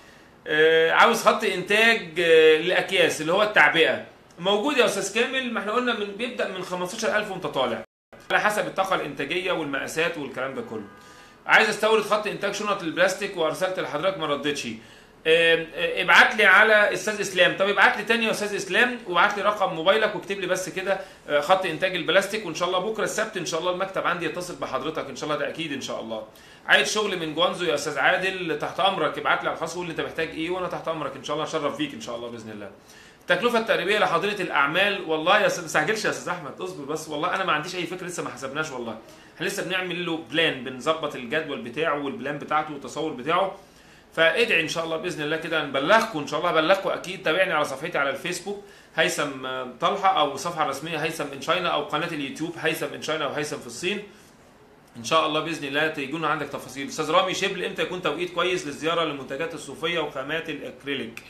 آه، عاوز خط انتاج آه، للاكياس اللي هو التعبئه موجود يا استاذ كامل ما احنا قلنا من بيبدا من 15000 وانت طالع على حسب الطاقه الانتاجيه والمقاسات والكلام ده كله. عايز استورد خط انتاج شنط البلاستيك وارسلت لحضرتك ما ردتش. آه، آه، ابعت لي على استاذ اسلام طب ابعت لي تاني يا استاذ اسلام وابعت لي رقم موبايلك واكتب لي بس كده آه، خط انتاج البلاستيك وان شاء الله بكره السبت ان شاء الله المكتب عندي يتصل بحضرتك ان شاء الله ده اكيد ان شاء الله عايز شغل من جوانزو يا استاذ عادل تحت امرك ابعت لي على الخاص وقول لي انت محتاج ايه وانا تحت امرك ان شاء الله اشرف فيك ان شاء الله باذن الله التكلفه التقريبيه لحاضره الاعمال والله يا استاذ ما تستعجلش يا استاذ احمد اصبر بس والله انا ما عنديش اي فكره لسه ما حسبناش والله احنا لسه بنعمل له بلان بنظبط الجدول بتاعه والبلان بتاعته والتصور بتاعه فادعي ان شاء الله باذن الله كده نبلغكم ان شاء الله هبلغكم اكيد تابعني على صفحتي على الفيسبوك هيثم آه، طلحه او الصفحه الرسميه هيثم ان شاينا او قناه اليوتيوب هيثم ان شاينا او هيثم في الصين ان شاء الله باذن الله تيجونا عندك تفاصيل استاذ رامي شبل امتى يكون توقيت كويس للزياره للمنتجات الصوفيه وخامات الاكريليك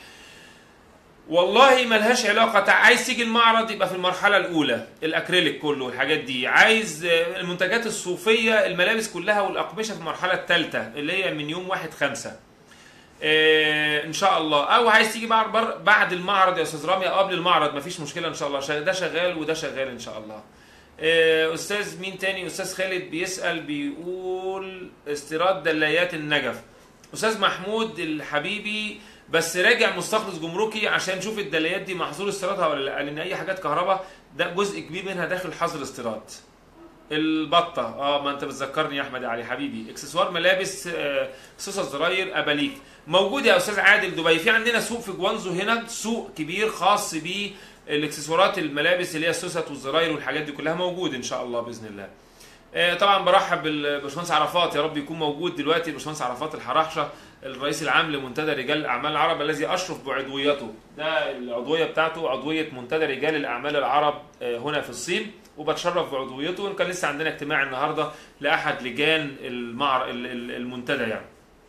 والله ملهاش علاقه تع- عايز تيجي المعرض يبقى في المرحله الاولى الاكريليك كله الحاجات دي عايز آه، المنتجات الصوفيه الملابس كلها والاقمشه في المرحله الثالثه اللي هي من يوم واحد خمسة آه، ان شاء الله او عايز تيجي بعد بر- بعد المعرض يا استاذ رامي او قبل المعرض مفيش مشكله ان شاء الله شا- ده شغال وده شغال ان شاء الله آه، استاذ مين تاني استاذ خالد بيسال بيقول استيراد دلايات النجف استاذ محمود الحبيبي بس راجع مستخلص جمركي عشان نشوف الدلايات دي محظور استيرادها ولا لا لان اي حاجات كهرباء ده جزء كبير منها داخل حظر استيراد البطه اه ما انت بتذكرني يا احمد علي حبيبي اكسسوار ملابس آه، سوسه زراير اباليك موجود يا استاذ عادل دبي في عندنا سوق في جوانزو هنا سوق كبير خاص بالاكسسوارات الملابس اللي هي السوست والزراير والحاجات دي كلها موجود ان شاء الله باذن الله آه، طبعا برحب بالباشمهندس عرفات يا رب يكون موجود دلوقتي الباشمهندس عرفات الحرحشه الرئيس العام لمنتدى رجال الاعمال العرب الذي اشرف بعضويته ده العضويه بتاعته عضويه منتدى رجال الاعمال العرب آه، هنا في الصين وبتشرف بعضويته وان كان لسه عندنا اجتماع النهارده لاحد لجان المعر... ال- ال- المنتدى يعني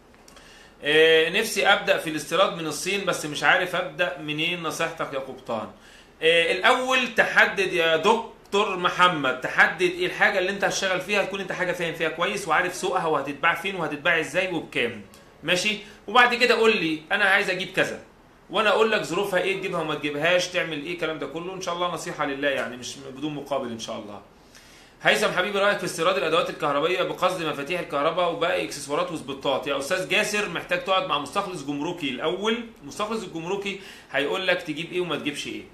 آه، نفسي ابدا في الاستيراد من الصين بس مش عارف ابدا منين نصيحتك يا قبطان آه، الاول تحدد يا دكتور محمد تحدد ايه الحاجه اللي انت هتشتغل فيها تكون انت حاجه فاهم فيها كويس وعارف سوقها وهتتباع فين وهتتباع ازاي وبكام ماشي وبعد كده قول لي انا عايز اجيب كذا وانا اقول لك ظروفها ايه تجيبها وما تجيبهاش تعمل ايه الكلام ده كله ان شاء الله نصيحه لله يعني مش بدون مقابل ان شاء الله هيثم حبيبي رايك في استيراد الادوات الكهربائيه بقصد مفاتيح الكهرباء وباقي اكسسوارات وسبوتات يا استاذ جاسر محتاج تقعد مع مستخلص جمركي الاول مستخلص الجمركي هيقول لك تجيب ايه وما تجيبش ايه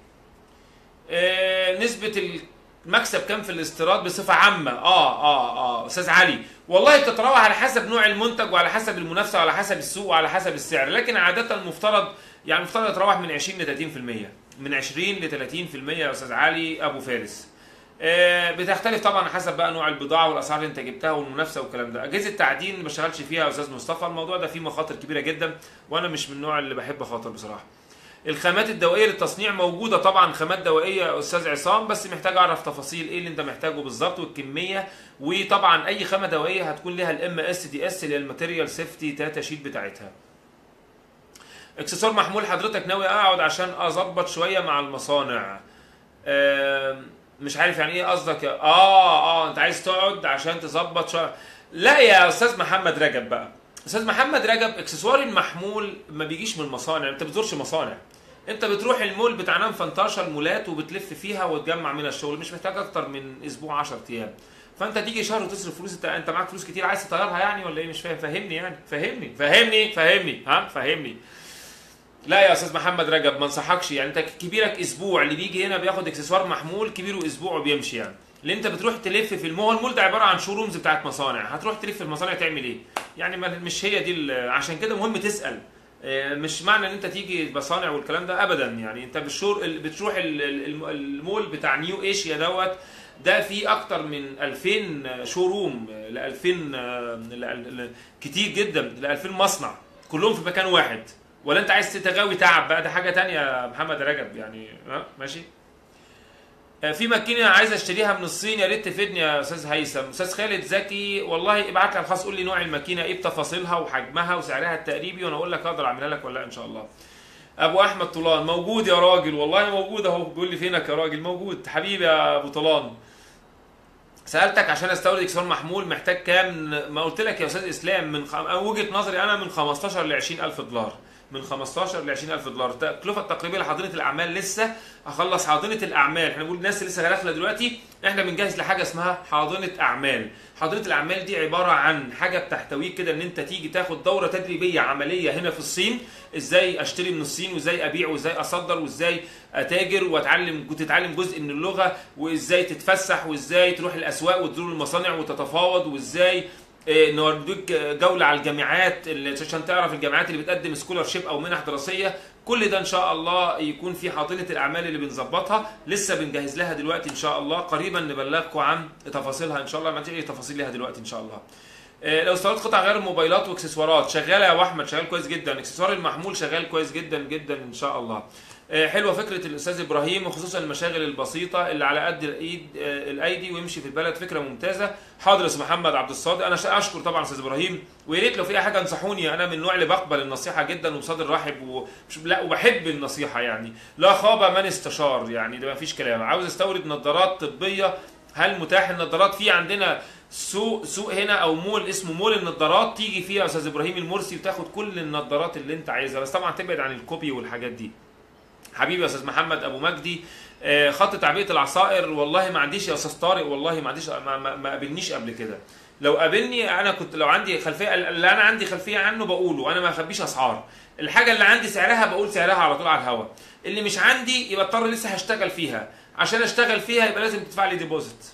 آه نسبه المكسب كام في الاستيراد بصفه عامه اه اه اه استاذ علي والله بتتراوح على حسب نوع المنتج وعلى حسب المنافسه وعلى حسب السوق وعلى حسب السعر لكن عاده المفترض يعني المفترض يتراوح من 20 ل 30% من 20 ل 30% يا استاذ علي ابو فارس آه، بتختلف طبعا حسب بقى نوع البضاعه والاسعار اللي انت جبتها والمنافسه والكلام ده اجهزه التعدين ما بشتغلش فيها يا استاذ مصطفى الموضوع ده فيه مخاطر كبيره جدا وانا مش من النوع اللي بحب اخاطر بصراحه الخامات الدوائيه للتصنيع موجوده طبعا خامات دوائيه يا استاذ عصام بس محتاج اعرف تفاصيل ايه اللي انت محتاجه بالظبط والكميه وطبعا اي خامه دوائيه هتكون لها الام اس دي اس اللي هي الماتيريال سيفتي داتا شيت بتاعتها اكسسوار محمول حضرتك ناوي اقعد عشان اظبط شويه مع المصانع آم، مش عارف يعني ايه قصدك يا اه اه انت عايز تقعد عشان تظبط شويه لا يا استاذ محمد رجب بقى استاذ محمد رجب اكسسوار المحمول ما بيجيش من المصانع انت بتزورش مصانع انت بتروح المول بتاع نام فانتاشا المولات وبتلف فيها وتجمع منها الشغل مش محتاج اكتر من اسبوع 10 ايام فانت تيجي شهر وتصرف فلوس انت انت معاك فلوس كتير عايز تطيرها يعني ولا ايه مش فاهم فهمني يعني فهمني فهمني فهمني ها فهمني لا يا استاذ محمد رجب ما انصحكش يعني انت كبيرك اسبوع اللي بيجي هنا بياخد اكسسوار محمول كبيره اسبوع وبيمشي يعني اللي انت بتروح تلف في المول المول ده عباره عن شورومز بتاعت مصانع هتروح تلف في المصانع تعمل ايه يعني ما- مش هي دي ال- عشان كده مهم تسال اه، مش معنى ان انت تيجي مصانع والكلام ده ابدا يعني انت بالشور ال- بتروح ال- ال- المول بتاع نيو ايشيا دوت ده فيه اكتر من 2000 شوروم ل 2000 اه، ل- ل- كتير جدا ل 2000 مصنع كلهم في مكان واحد ولا انت عايز تتغاوي تعب بقى ده حاجه تانية يا محمد رجب يعني ها ماشي آه، في ماكينه عايز اشتريها من الصين يا ريت تفيدني يا استاذ هيثم استاذ خالد زكي والله ابعت لي على الخاص قول لي نوع الماكينه ايه بتفاصيلها وحجمها وسعرها التقريبي وانا اقول لك اقدر اعملها لك ولا لا ان شاء الله ابو احمد طولان موجود يا راجل والله موجود اهو بيقول لي فينك يا راجل موجود حبيبي يا ابو طولان سالتك عشان استورد اكسسوار محمول محتاج كام ما قلت لك يا استاذ اسلام من خ... أنا وجهه نظري انا من 15 ل 20 الف دولار من 15 ل 20 الف دولار التكلفه التقريبيه لحاضنه الاعمال لسه اخلص حاضنه الاعمال احنا بنقول الناس اللي لسه داخله دلوقتي احنا بنجهز لحاجه اسمها حاضنه اعمال حاضنه الاعمال دي عباره عن حاجه بتحتويك كده ان انت تيجي تاخد دوره تدريبيه عمليه هنا في الصين ازاي اشتري من الصين وازاي ابيع وازاي اصدر وازاي اتاجر واتعلم وتتعلم جزء من اللغه وازاي تتفسح وازاي تروح الاسواق وتزور المصانع وتتفاوض وازاي آه، نوديك جوله على الجامعات اللي- عشان تعرف الجامعات اللي بتقدم سكولارشيب او منح دراسيه كل ده ان شاء الله يكون في حاضنه الاعمال اللي بنظبطها لسه بنجهز لها دلوقتي ان شاء الله قريبا نبلغكم عن تفاصيلها ان شاء الله ما تيجي تفاصيل لها دلوقتي ان شاء الله آه، لو استوردت قطع غير موبايلات واكسسوارات شغاله يا ابو احمد شغال كويس جدا اكسسوار المحمول شغال كويس جدا جدا ان شاء الله آه، حلوه فكره الاستاذ ابراهيم وخصوصا المشاغل البسيطه اللي على قد الايد آه، الايدي ويمشي في البلد فكره ممتازه حاضر يا استاذ محمد عبد الصادق انا ش- اشكر طبعا استاذ ابراهيم ويا ريت لو في اي حاجه انصحوني انا من النوع اللي بقبل النصيحه جدا وبصدر رحب ومش لا وبحب النصيحه يعني لا خاب من استشار يعني ده ما فيش كلام عاوز استورد نظارات طبيه هل متاح النظارات في عندنا سوق سوق هنا او مول اسمه مول النظارات تيجي فيه يا استاذ ابراهيم المرسي وتاخد كل النظارات اللي انت عايزها بس طبعا تبعد عن الكوبي والحاجات دي حبيبي يا استاذ محمد ابو مجدي آه، خط تعبئه العصائر والله ما عنديش يا استاذ طارق والله ما عنديش ما, ما, ما قابلنيش قبل كده لو قابلني انا كنت لو عندي خلفيه اللي انا عندي خلفيه عنه بقوله انا ما اخبيش اسعار الحاجه اللي عندي سعرها بقول سعرها على طول على الهوا اللي مش عندي يبقى اضطر لسه هشتغل فيها عشان اشتغل فيها يبقى لازم تدفع لي ديبوزيت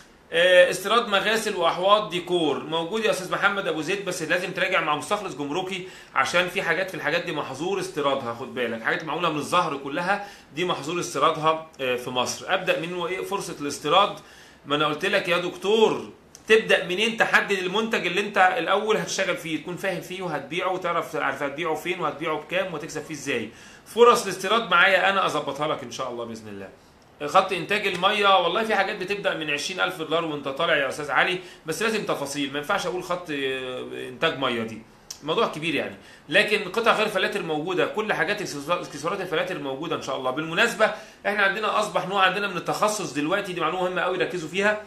آه، استيراد مغاسل واحواض ديكور موجود يا استاذ محمد ابو زيد بس لازم تراجع مع مستخلص جمركي عشان في حاجات في الحاجات دي محظور استيرادها خد بالك حاجات معموله من الزهر كلها دي محظور استيرادها آه، في مصر ابدا من ايه فرصه الاستيراد ما انا قلت لك يا دكتور تبدا منين تحدد المنتج اللي انت الاول هتشتغل فيه تكون فاهم فيه وهتبيعه وتعرف تعرف هتبيعه فين وهتبيعه بكام وتكسب فيه ازاي فرص الاستيراد معايا انا اظبطها لك ان شاء الله باذن الله خط انتاج الميه والله في حاجات بتبدا من 20000 دولار وانت طالع يا استاذ علي بس لازم تفاصيل ما ينفعش اقول خط اه، انتاج ميه دي الموضوع كبير يعني لكن قطع غير فلاتر موجوده كل حاجات اكسسوارات الفلاتر موجوده ان شاء الله بالمناسبه احنا عندنا اصبح نوع عندنا من التخصص دلوقتي دي معلومه مهمه قوي ركزوا فيها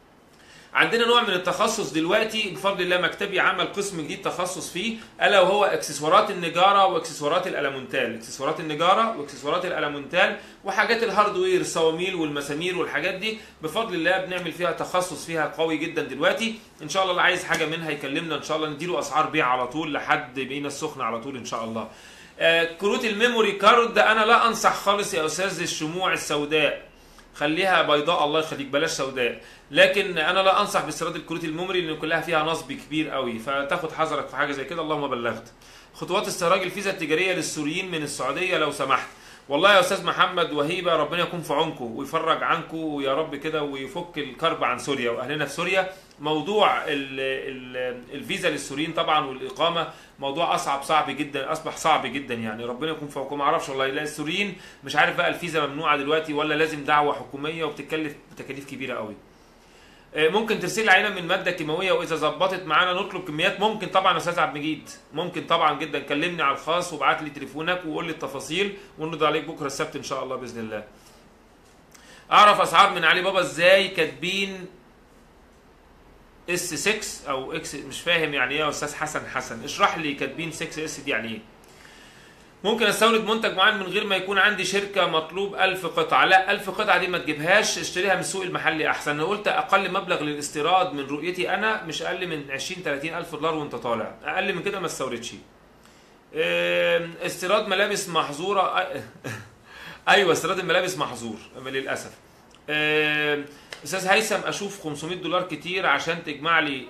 عندنا نوع من التخصص دلوقتي بفضل الله مكتبي عمل قسم جديد تخصص فيه الا وهو اكسسوارات النجاره واكسسوارات الالمونتال اكسسوارات النجاره واكسسوارات الالمونتال وحاجات الهاردوير الصواميل والمسامير والحاجات دي بفضل الله بنعمل فيها تخصص فيها قوي جدا دلوقتي ان شاء الله اللي عايز حاجه منها يكلمنا ان شاء الله نديله اسعار بيع على طول لحد بقينا السخنه على طول ان شاء الله آه، كروت الميموري كارد ده انا لا انصح خالص يا استاذ الشموع السوداء خليها بيضاء الله يخليك بلاش سوداء لكن انا لا انصح باستيراد الكروت الميموري لان كلها فيها نصب كبير قوي فتاخد حذرك في حاجه زي كده اللهم بلغت خطوات استخراج الفيزا التجاريه للسوريين من السعوديه لو سمحت والله يا استاذ محمد وهيبه ربنا يكون في عونكم ويفرج عنكم ويا رب كده ويفك الكرب عن سوريا واهلنا في سوريا موضوع ال ال الفيزا للسوريين طبعا والاقامه موضوع اصعب صعب جدا اصبح صعب جدا يعني ربنا يكون في عونكم ما اعرفش والله لا السوريين مش عارف بقى الفيزا ممنوعه دلوقتي ولا لازم دعوه حكوميه وبتتكلف تكاليف كبيره قوي آه، ممكن ترسل عينه من ماده كيماويه واذا ظبطت معانا نطلب كميات ممكن طبعا يا استاذ عبد المجيد ممكن طبعا جدا كلمني على الخاص وابعت لي تليفونك وقول لي التفاصيل ونرد عليك بكره السبت ان شاء الله باذن الله اعرف اسعار من علي بابا ازاي كاتبين اس 6 او اكس مش فاهم يعني ايه يا استاذ حسن حسن اشرح لي كاتبين 6 اس دي يعني ايه ممكن استورد منتج معين من غير ما يكون عندي شركه مطلوب 1000 قطعه لا 1000 قطعه دي ما تجيبهاش اشتريها من السوق المحلي احسن انا قلت اقل مبلغ للاستيراد من رؤيتي انا مش اقل من 20 30 الف دولار وانت طالع اقل من كده ما تستوردش ام، استيراد ملابس محظوره ايوه استيراد الملابس محظور للاسف ام، استاذ هيثم اشوف 500 دولار كتير عشان تجمع لي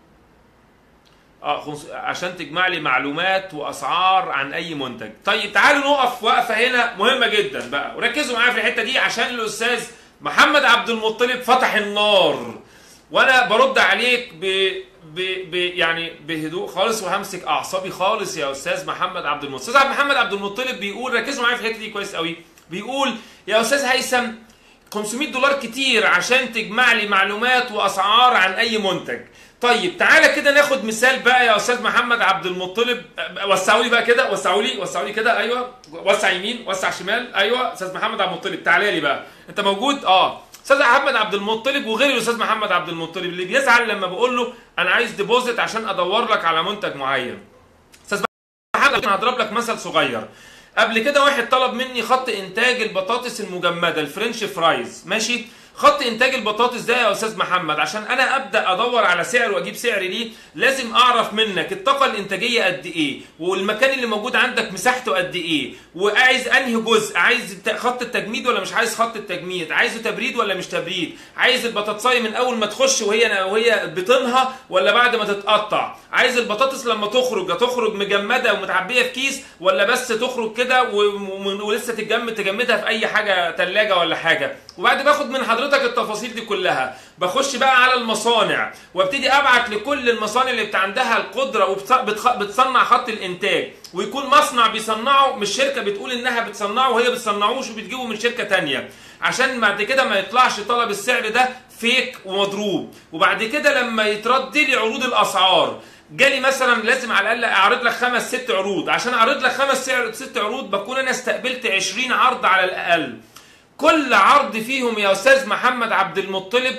اه خمس... عشان تجمع لي معلومات واسعار عن اي منتج طيب تعالوا نقف وقفه هنا مهمه جدا بقى وركزوا معايا في الحته دي عشان الاستاذ محمد عبد المطلب فتح النار وانا برد عليك ب... ب... ب... يعني بهدوء خالص وهمسك اعصابي خالص يا استاذ محمد عبد المطلب استاذ عبد محمد عبد المطلب بيقول ركزوا معايا في الحته دي كويس قوي بيقول يا استاذ هيثم 500 دولار كتير عشان تجمع لي معلومات واسعار عن اي منتج طيب تعالى كده ناخد مثال بقى يا استاذ محمد عبد المطلب أه، وسعوا لي بقى كده وسعوا لي وسعوا لي كده ايوه وسع يمين وسع شمال ايوه استاذ محمد عبد المطلب تعالى لي بقى انت موجود اه استاذ محمد عبد المطلب وغير الاستاذ محمد عبد المطلب اللي بيزعل لما بقول له انا عايز ديبوزيت عشان ادور لك على منتج معين استاذ محمد انا هضرب لك مثل صغير قبل كده واحد طلب مني خط انتاج البطاطس المجمده الفرنش فرايز ماشي خط انتاج البطاطس ده يا استاذ محمد عشان انا ابدا ادور على سعر واجيب سعر ليه لازم اعرف منك الطاقه الانتاجيه قد ايه والمكان اللي موجود عندك مساحته قد ايه وعايز انهي جزء عايز الت- خط التجميد ولا مش عايز خط التجميد عايزه تبريد ولا مش تبريد عايز البطاطسايه من اول ما تخش وهي وهي بطنها ولا بعد ما تتقطع عايز البطاطس لما تخرج هتخرج مجمده ومتعبيه في كيس ولا بس تخرج كده و- و- ولسه تتجمد تجمدها في اي حاجه ثلاجه ولا حاجه وبعد باخد من حضرتك التفاصيل دي كلها بخش بقى على المصانع وابتدي ابعت لكل المصانع اللي بتاع عندها القدره وبتصنع خط الانتاج ويكون مصنع بيصنعه مش شركه بتقول انها بتصنعه وهي بتصنعوش وبتجيبه من شركه تانية عشان بعد كده ما يطلعش طلب السعر ده فيك ومضروب وبعد كده لما يترد لي عروض الاسعار جالي مثلا لازم على الاقل اعرض لك خمس ست عروض عشان اعرض لك خمس سعر ست عروض بكون انا استقبلت 20 عرض على الاقل كل عرض فيهم يا استاذ محمد عبد المطلب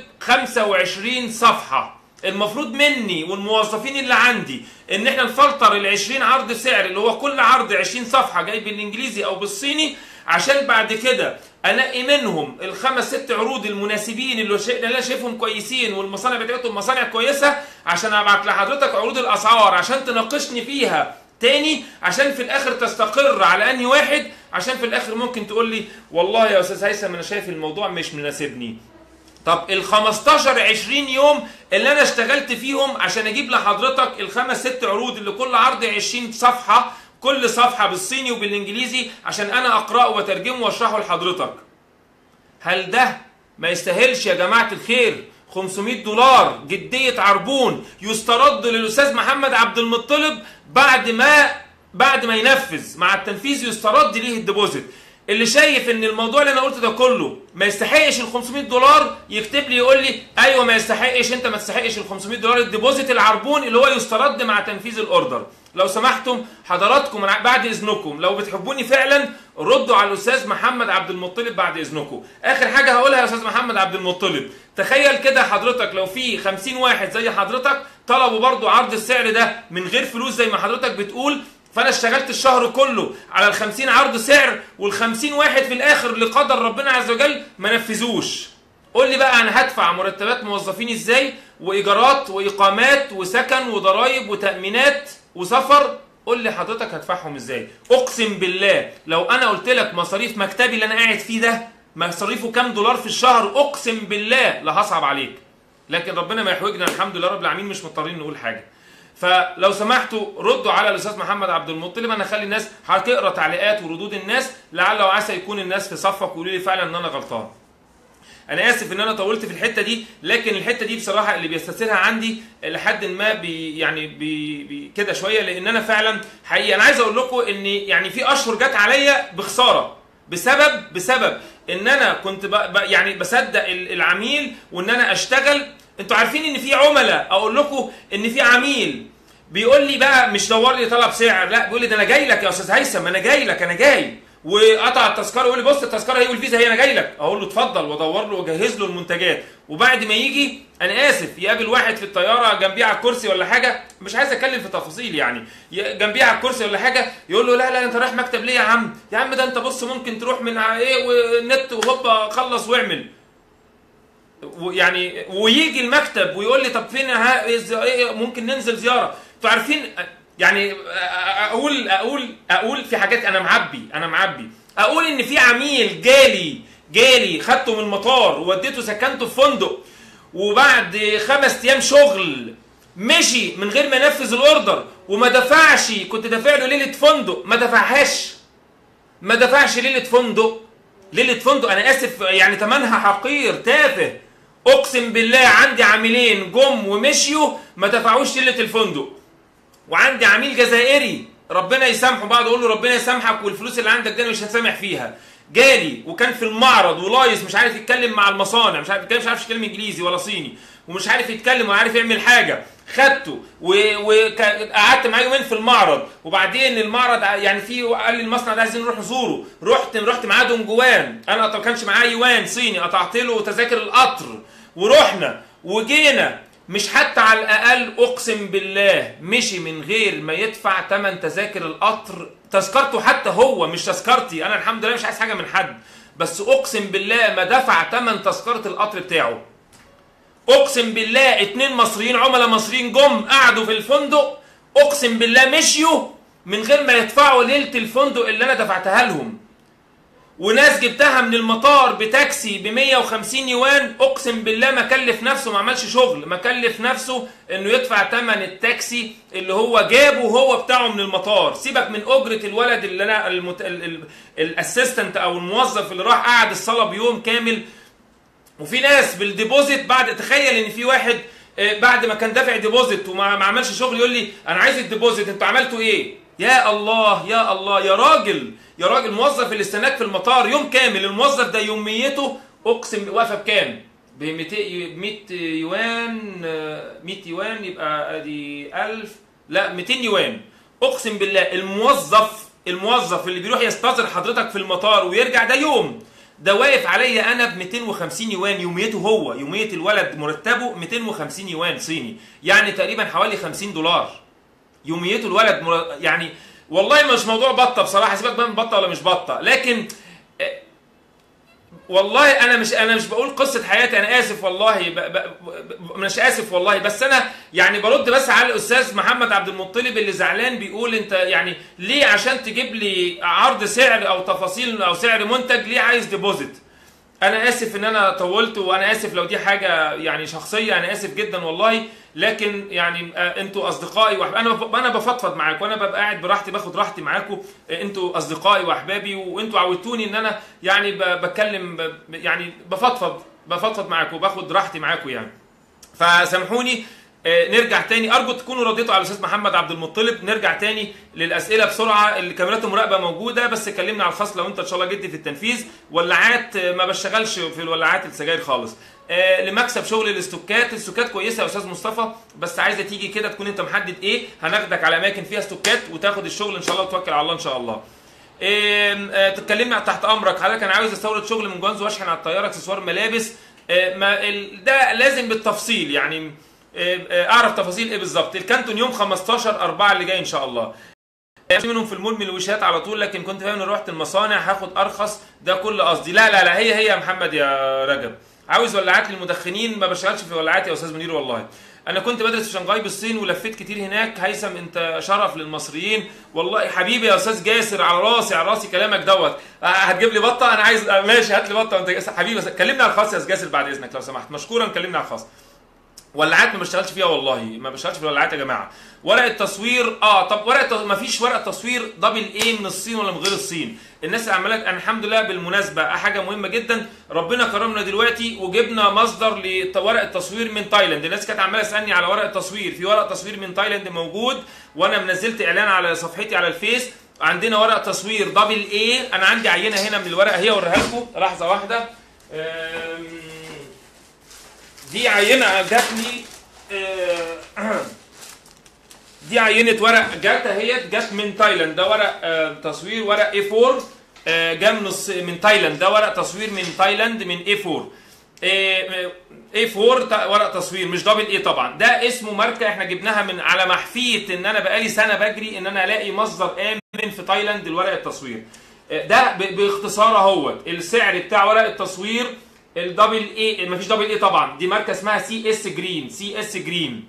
25 صفحه المفروض مني والموظفين اللي عندي ان احنا نفلتر ال 20 عرض سعر اللي هو كل عرض 20 صفحه جاي بالانجليزي او بالصيني عشان بعد كده انقي منهم الخمس ست عروض المناسبين اللي شا- اللي انا شايفهم كويسين والمصانع بتاعتهم مصانع كويسه عشان ابعت لحضرتك عروض الاسعار عشان تناقشني فيها تاني عشان في الاخر تستقر على انهي واحد عشان في الاخر ممكن تقول لي والله يا استاذ هيثم انا شايف الموضوع مش مناسبني طب ال 15 20 يوم اللي انا اشتغلت فيهم عشان اجيب لحضرتك الخمس ست عروض اللي كل عرض 20 صفحه كل صفحه بالصيني وبالانجليزي عشان انا اقراه واترجمه واشرحه لحضرتك هل ده ما يستاهلش يا جماعه الخير 500 دولار جديه عربون يسترد للاستاذ محمد عبد المطلب بعد ما بعد ما ينفذ مع التنفيذ يسترد ليه الديبوزيت اللي شايف ان الموضوع اللي انا قلته ده كله ما يستحقش ال 500 دولار يكتب لي يقول لي ايوه ما يستحقش انت ما تستحقش ال 500 دولار الديبوزيت العربون اللي هو يسترد مع تنفيذ الاوردر لو سمحتم حضراتكم أنا بعد اذنكم لو بتحبوني فعلا ردوا على الاستاذ محمد عبد المطلب بعد اذنكم اخر حاجه هقولها يا استاذ محمد عبد المطلب تخيل كده حضرتك لو في 50 واحد زي حضرتك طلبوا برضو عرض السعر ده من غير فلوس زي ما حضرتك بتقول فانا اشتغلت الشهر كله على ال 50 عرض سعر وال 50 واحد في الاخر لقدر ربنا عز وجل ما نفذوش قول لي بقى انا هدفع مرتبات موظفين ازاي وايجارات واقامات وسكن وضرائب وتامينات وسفر قول لي حضرتك هدفعهم ازاي اقسم بالله لو انا قلت لك مصاريف مكتبي اللي انا قاعد فيه ده مصاريفه كام دولار في الشهر اقسم بالله لا هصعب عليك لكن ربنا ما يحوجنا الحمد لله رب العالمين مش مضطرين نقول حاجه فلو سمحتوا ردوا على الاستاذ محمد عبد المطلب انا اخلي الناس هتقرا تعليقات وردود الناس لعل وعسى يكون الناس في صفك ويقولوا لي فعلا ان انا غلطان انا اسف ان انا طولت في الحته دي لكن الحته دي بصراحه اللي بيستثيرها عندي لحد ما بي يعني بي بي كده شويه لان انا فعلا حقيقي انا عايز اقول لكم ان يعني في اشهر جت عليا بخساره بسبب بسبب ان انا كنت ب ب يعني بصدق ال- العميل وان انا اشتغل انتوا عارفين ان في عملاء اقول لكم ان في عميل بيقول لي بقى مش دور لي طلب سعر لا بيقول لي ده انا جاي لك يا استاذ هيثم انا جاي لك انا جاي وقطع التذكره يقول لي بص التذكره هي والفيزا هي انا جاي لك اقول له اتفضل وادور له واجهز له المنتجات وبعد ما يجي انا اسف يقابل واحد في الطياره جنبيه على الكرسي ولا حاجه مش عايز اتكلم في تفاصيل يعني ي- جنبيه على الكرسي ولا حاجه يقول له لا لا انت رايح مكتب ليه يا عم يا عم ده انت بص ممكن تروح من ع- ايه والنت وهوبا خلص واعمل ويعني ويجي المكتب ويقول لي طب فين ها إز- إيه ممكن ننزل زياره انتوا عارفين يعني اقول اقول اقول في حاجات انا معبي انا معبي اقول ان في عميل جالي جالي خدته من المطار ووديته سكنته في فندق وبعد خمس ايام شغل مشي من غير ما ينفذ الاوردر وما دفعش كنت دافع له ليله فندق ما دفعهاش ما دفعش ليله فندق ليله فندق انا اسف يعني ثمنها حقير تافه اقسم بالله عندي عاملين جم ومشيوا ما دفعوش ليله الفندق وعندي عميل جزائري ربنا يسامحه بعد اقول له ربنا يسامحك والفلوس اللي عندك دي انا مش هسامح فيها جالي وكان في المعرض ولايص مش عارف يتكلم مع المصانع مش عارف يتكلم مش عارف يتكلم انجليزي ولا صيني ومش عارف يتكلم ولا عارف يعمل حاجه خدته وقعدت معاه يومين في المعرض وبعدين المعرض ع- يعني في قال لي المصنع ده عايزين نروح نزوره رحت رحت معاه دونجوان انا ما كانش معايا يوان صيني قطعت له تذاكر القطر ورحنا وجينا مش حتى على الاقل اقسم بالله مشي من غير ما يدفع ثمن تذاكر القطر تذكرته حتى هو مش تذكرتي انا الحمد لله مش عايز حاجه من حد بس اقسم بالله ما دفع ثمن تذكره القطر بتاعه اقسم بالله اتنين مصريين عملاء مصريين جم قعدوا في الفندق اقسم بالله مشيوا من غير ما يدفعوا ليله الفندق اللي انا دفعتها لهم وناس جبتها من المطار بتاكسي ب 150 يوان اقسم بالله ما كلف نفسه ما عملش شغل ما كلف نفسه انه يدفع ثمن التاكسي اللي هو جابه هو بتاعه من المطار سيبك من اجره الولد اللي انا المت... ال... ال... الاسيستنت او الموظف اللي راح قعد الصلاه بيوم كامل وفي ناس بالديبوزيت بعد تخيل ان في واحد آه، بعد ما كان دافع ديبوزيت وما ما عملش شغل يقول لي انا عايز الديبوزيت انتوا عملتوا ايه يا الله يا الله يا راجل يا راجل موظف اللي استناك في المطار يوم كامل الموظف ده يوميته اقسم واقفه بكام ب 200 100 يوان آه، 100 يوان يبقى ادي 1000 لا 200 يوان اقسم بالله الموظف الموظف اللي بيروح يستظهر حضرتك في المطار ويرجع ده يوم ده واقف عليا انا ب 250 يوان يوميته هو يوميه الولد مرتبه 250 يوان صيني يعني تقريبا حوالي 50 دولار يوميته الولد مر... يعني والله مش موضوع بطه بصراحه سيبك بقى من بطه ولا مش بطه لكن آه، والله انا مش انا مش بقول قصه حياتي انا اسف والله ب... ب... ب... مش اسف والله بس انا يعني برد بس على الاستاذ محمد عبد المطلب اللي زعلان بيقول انت يعني ليه عشان تجيب لي عرض سعر او تفاصيل او سعر منتج ليه عايز ديبوزيت انا اسف ان انا طولت وانا اسف لو دي حاجه يعني شخصيه انا اسف جدا والله لكن يعني آه، انتوا اصدقائي وأحب... انا ب... انا بفضفض معاكم وانا ببقى قاعد براحتي باخد راحتي معاكم آه، انتوا اصدقائي واحبابي وانتوا عودتوني ان انا يعني ب... بتكلم ب... يعني بفضفض بفضفض معاكم وباخد راحتي معاكم يعني فسامحوني آه، نرجع تاني ارجو تكونوا رديتوا على الاستاذ محمد عبد المطلب نرجع تاني للاسئله بسرعه الكاميرات المراقبه موجوده بس اتكلمنا على الخاص لو انت ان شاء الله جدي في التنفيذ ولاعات آه، ما بشتغلش في الولاعات السجاير خالص آه، لمكسب شغل الاستوكات الستوكات كويسه يا استاذ مصطفى بس عايزه تيجي كده تكون انت محدد ايه هناخدك على اماكن فيها استوكات وتاخد الشغل ان شاء الله وتوكل على الله ان شاء الله آم، آه، تتكلمنا تحت امرك حضرتك انا عاوز استورد شغل من جوانز واشحن على الطياره اكسسوار ملابس آه، ما ال- ده لازم بالتفصيل يعني آه، آه، اعرف تفاصيل ايه بالظبط الكانتون يوم 15 4 اللي جاي ان شاء الله في منهم في المول من الوشات على طول لكن كنت فاهم ان رحت المصانع هاخد ارخص ده كل قصدي لا لا لا هي هي يا محمد يا رجب عاوز ولاعات للمدخنين ما بشتغلش في ولاعات يا استاذ منير والله انا كنت بدرس في شنغهاي بالصين ولفيت كتير هناك هيثم انت شرف للمصريين والله حبيبي يا استاذ جاسر على راسي على راسي كلامك دوت آه، هتجيب لي بطه انا عايز آه، ماشي هات لي بطه انت جاسر. حبيبي بس- كلمني على الخاص يا استاذ جاسر بعد اذنك لو سمحت مشكورا كلمني على الخاص ولعات ما بشتغلش فيها والله ما بشتغلش في الولعات يا جماعه ورق التصوير اه طب ورق ما فيش ورق تصوير دبل ايه من الصين ولا من غير الصين الناس اللي عماله انا الحمد لله بالمناسبه حاجه مهمه جدا ربنا كرمنا دلوقتي وجبنا مصدر لورق التصوير من تايلاند الناس كانت عماله تسالني على ورق التصوير في ورق تصوير من تايلاند موجود وانا منزلت اعلان على صفحتي على الفيس عندنا ورق تصوير دبل ايه انا عندي عينه هنا من الورقه هي اوريها لكم لحظه واحده أم، دي عينه جاتني آه، دي عينه ورق جت اهيت جت من تايلاند ده ورق آه، تصوير ورق اي 4 آه، جه من الص- من تايلاند ده ورق تصوير من تايلاند من اي 4 اي 4 ت- ورق تصوير مش دبل اي طبعا ده اسمه ماركه احنا جبناها من على محفيه ان انا بقالي سنه بجري ان انا الاقي مصدر امن في تايلاند لورق التصوير آه، ده ب- باختصار اهوت السعر بتاع ورق التصوير الدبل اي مفيش دبل اي طبعا دي ماركه اسمها سي اس جرين سي اس جرين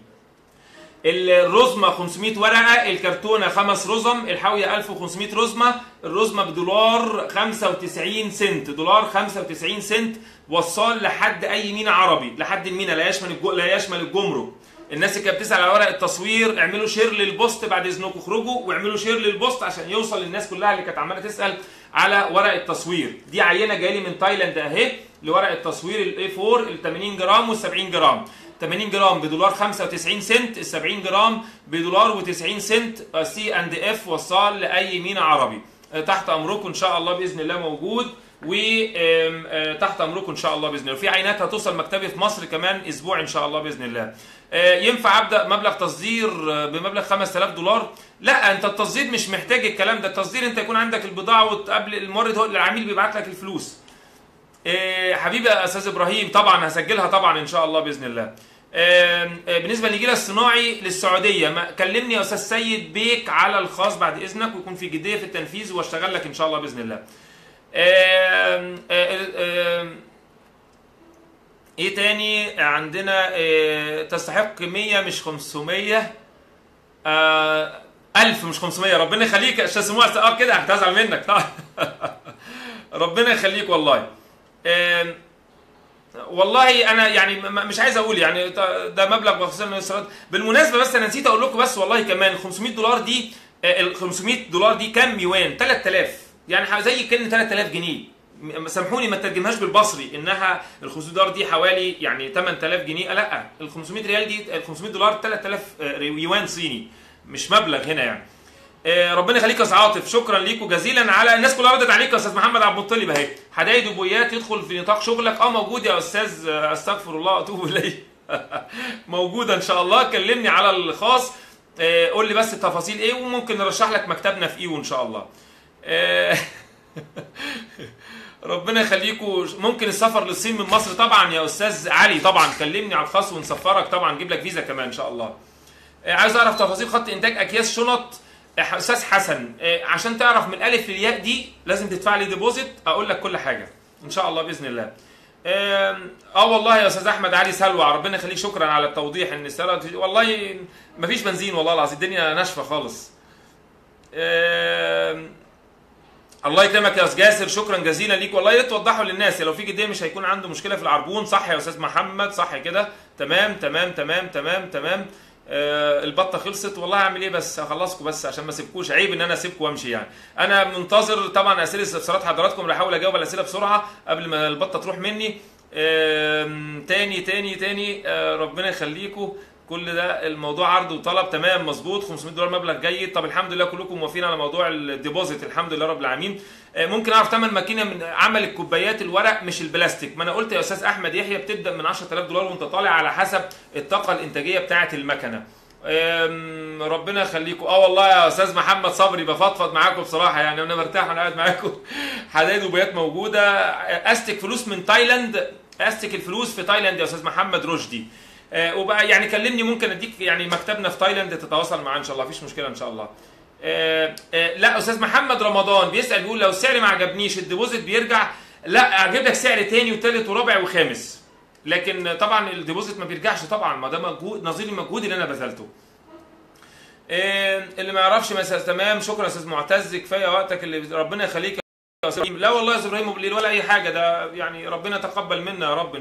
الرزمه 500 ورقه الكرتونه خمس رزم الحاويه 1500 رزمه الرزمه بدولار 95 سنت دولار 95 سنت وصال لحد اي مينا عربي لحد المينا لا يشمل الجو... لا يشمل الجمرك الناس اللي كانت بتسال على ورق التصوير اعملوا شير للبوست بعد اذنكم اخرجوا واعملوا شير للبوست عشان يوصل للناس كلها اللي كانت عماله تسال على ورق التصوير دي عينه جايه لي من تايلاند اهي لورق التصوير الاي 4 ال 80 جرام وال 70 جرام 80 جرام بدولار 95 سنت ال 70 جرام بدولار و90 سنت سي اند اف وصال لاي مينا عربي آه، تحت امركم ان شاء الله باذن الله موجود وتحت امركم ان شاء الله باذن الله في عينات هتوصل مكتبي في مصر كمان اسبوع ان شاء الله باذن الله آه، ينفع ابدا مبلغ تصدير آه، بمبلغ 5000 دولار لا انت التصدير مش محتاج الكلام ده التصدير انت يكون عندك البضاعه وقبل المورد هو العميل بيبعت لك الفلوس آه، حبيبي يا استاذ ابراهيم طبعا هسجلها طبعا ان شاء الله باذن الله آه، آه، بالنسبه للجيل الصناعي للسعوديه ما كلمني يا استاذ سيد بيك على الخاص بعد اذنك ويكون في جديه في التنفيذ واشتغل لك ان شاء الله باذن الله آه، آه، آه، ايه تاني عندنا آه، تستحق 100 مش 500 آه، 1000 مش 500 ربنا يخليك يا استاذ سموح اه كده هتزعل منك ربنا يخليك والله آم، والله انا يعني م- م- مش عايز اقول يعني ده ده مبلغ بخصوص الصلاه بالمناسبه بس انا نسيت اقول لكم بس والله كمان 500 دولار دي آه، ال 500 دولار دي كام يوان 3000 يعني ح- زي كان 3000 جنيه م- سامحوني ما ترجمهاش بالبصري انها ال 500 دولار دي حوالي يعني 8000 جنيه لا ال 500 ريال دي ال 500 دولار 3000 آه، يوان صيني مش مبلغ هنا يعني آه، ربنا يخليك يا استاذ عاطف شكرا ليكم جزيلا على الناس كلها ردت عليك يا استاذ محمد عبد المطلب اهي حدايد وبويات يدخل في نطاق شغلك اه موجود يا استاذ آه، استغفر الله واتوب اليه موجوده ان شاء الله كلمني على الخاص آه، قول لي بس التفاصيل ايه وممكن نرشح لك مكتبنا في ايو ان شاء الله آه، ربنا يخليكم ممكن السفر للصين من مصر طبعا يا استاذ علي طبعا كلمني على الخاص ونسفرك طبعا نجيب لك فيزا كمان ان شاء الله آه، عايز اعرف تفاصيل خط انتاج اكياس شنط آه، استاذ حسن آه، عشان تعرف من الالف للياء دي لازم تدفع لي ديبوزيت اقول لك كل حاجه ان شاء الله باذن الله آم، اه والله يا استاذ احمد علي سلوى ربنا يخليك شكرا على التوضيح ان السلوى والله مفيش بنزين والله العظيم الدنيا ناشفه خالص آم، الله يكرمك يا استاذ جاسر شكرا جزيلا ليك والله يا ريت توضحوا للناس لو في جديه مش هيكون عنده مشكله في العربون صح يا استاذ محمد صح كده تمام تمام تمام تمام تمام آه البطه خلصت والله اعمل ايه بس هخلصكم بس عشان ما اسيبكوش عيب ان انا اسيبكم وامشي يعني انا منتظر طبعا اسئله استفسارات حضراتكم بحاول اجاوب على الاسئله بسرعه قبل ما البطه تروح مني آم، تاني تاني تاني آه ربنا يخليكم كل ده الموضوع عرض وطلب تمام مظبوط 500 دولار مبلغ جيد طب الحمد لله كلكم موافقين على موضوع الديبوزيت الحمد لله رب العالمين آه، ممكن اعرف ثمن ماكينه من عمل الكوبايات الورق مش البلاستيك ما انا قلت يا استاذ احمد يحيى بتبدا من 10000 دولار وانت طالع على حسب الطاقه الانتاجيه بتاعه المكنه آم، ربنا يخليكم اه والله يا استاذ محمد صبري بفضفض معاكم بصراحه يعني انا مرتاح وانا قاعد معاكم حدايد وبيات موجوده استك فلوس من تايلاند استك الفلوس في تايلاند يا استاذ محمد رشدي آه، وبقى يعني كلمني ممكن اديك يعني مكتبنا في تايلاند تتواصل معاه ان شاء الله مفيش مشكله ان شاء الله آه، آه، لا استاذ محمد رمضان بيسال بيقول لو السعر ما عجبنيش الديبوزيت بيرجع لا اجيب لك سعر تاني وتالت ورابع وخامس لكن طبعا الديبوزيت ما بيرجعش طبعا ما ده مجهود نظير المجهود اللي انا بذلته آه، اللي ما يعرفش مثلا تمام شكرا يا استاذ معتز كفايه وقتك اللي ربنا يخليك يا استاذ إبراهيم. لا والله يا استاذ ابراهيم بالليل ولا اي حاجه ده يعني ربنا يتقبل منا يا رب ان شاء الله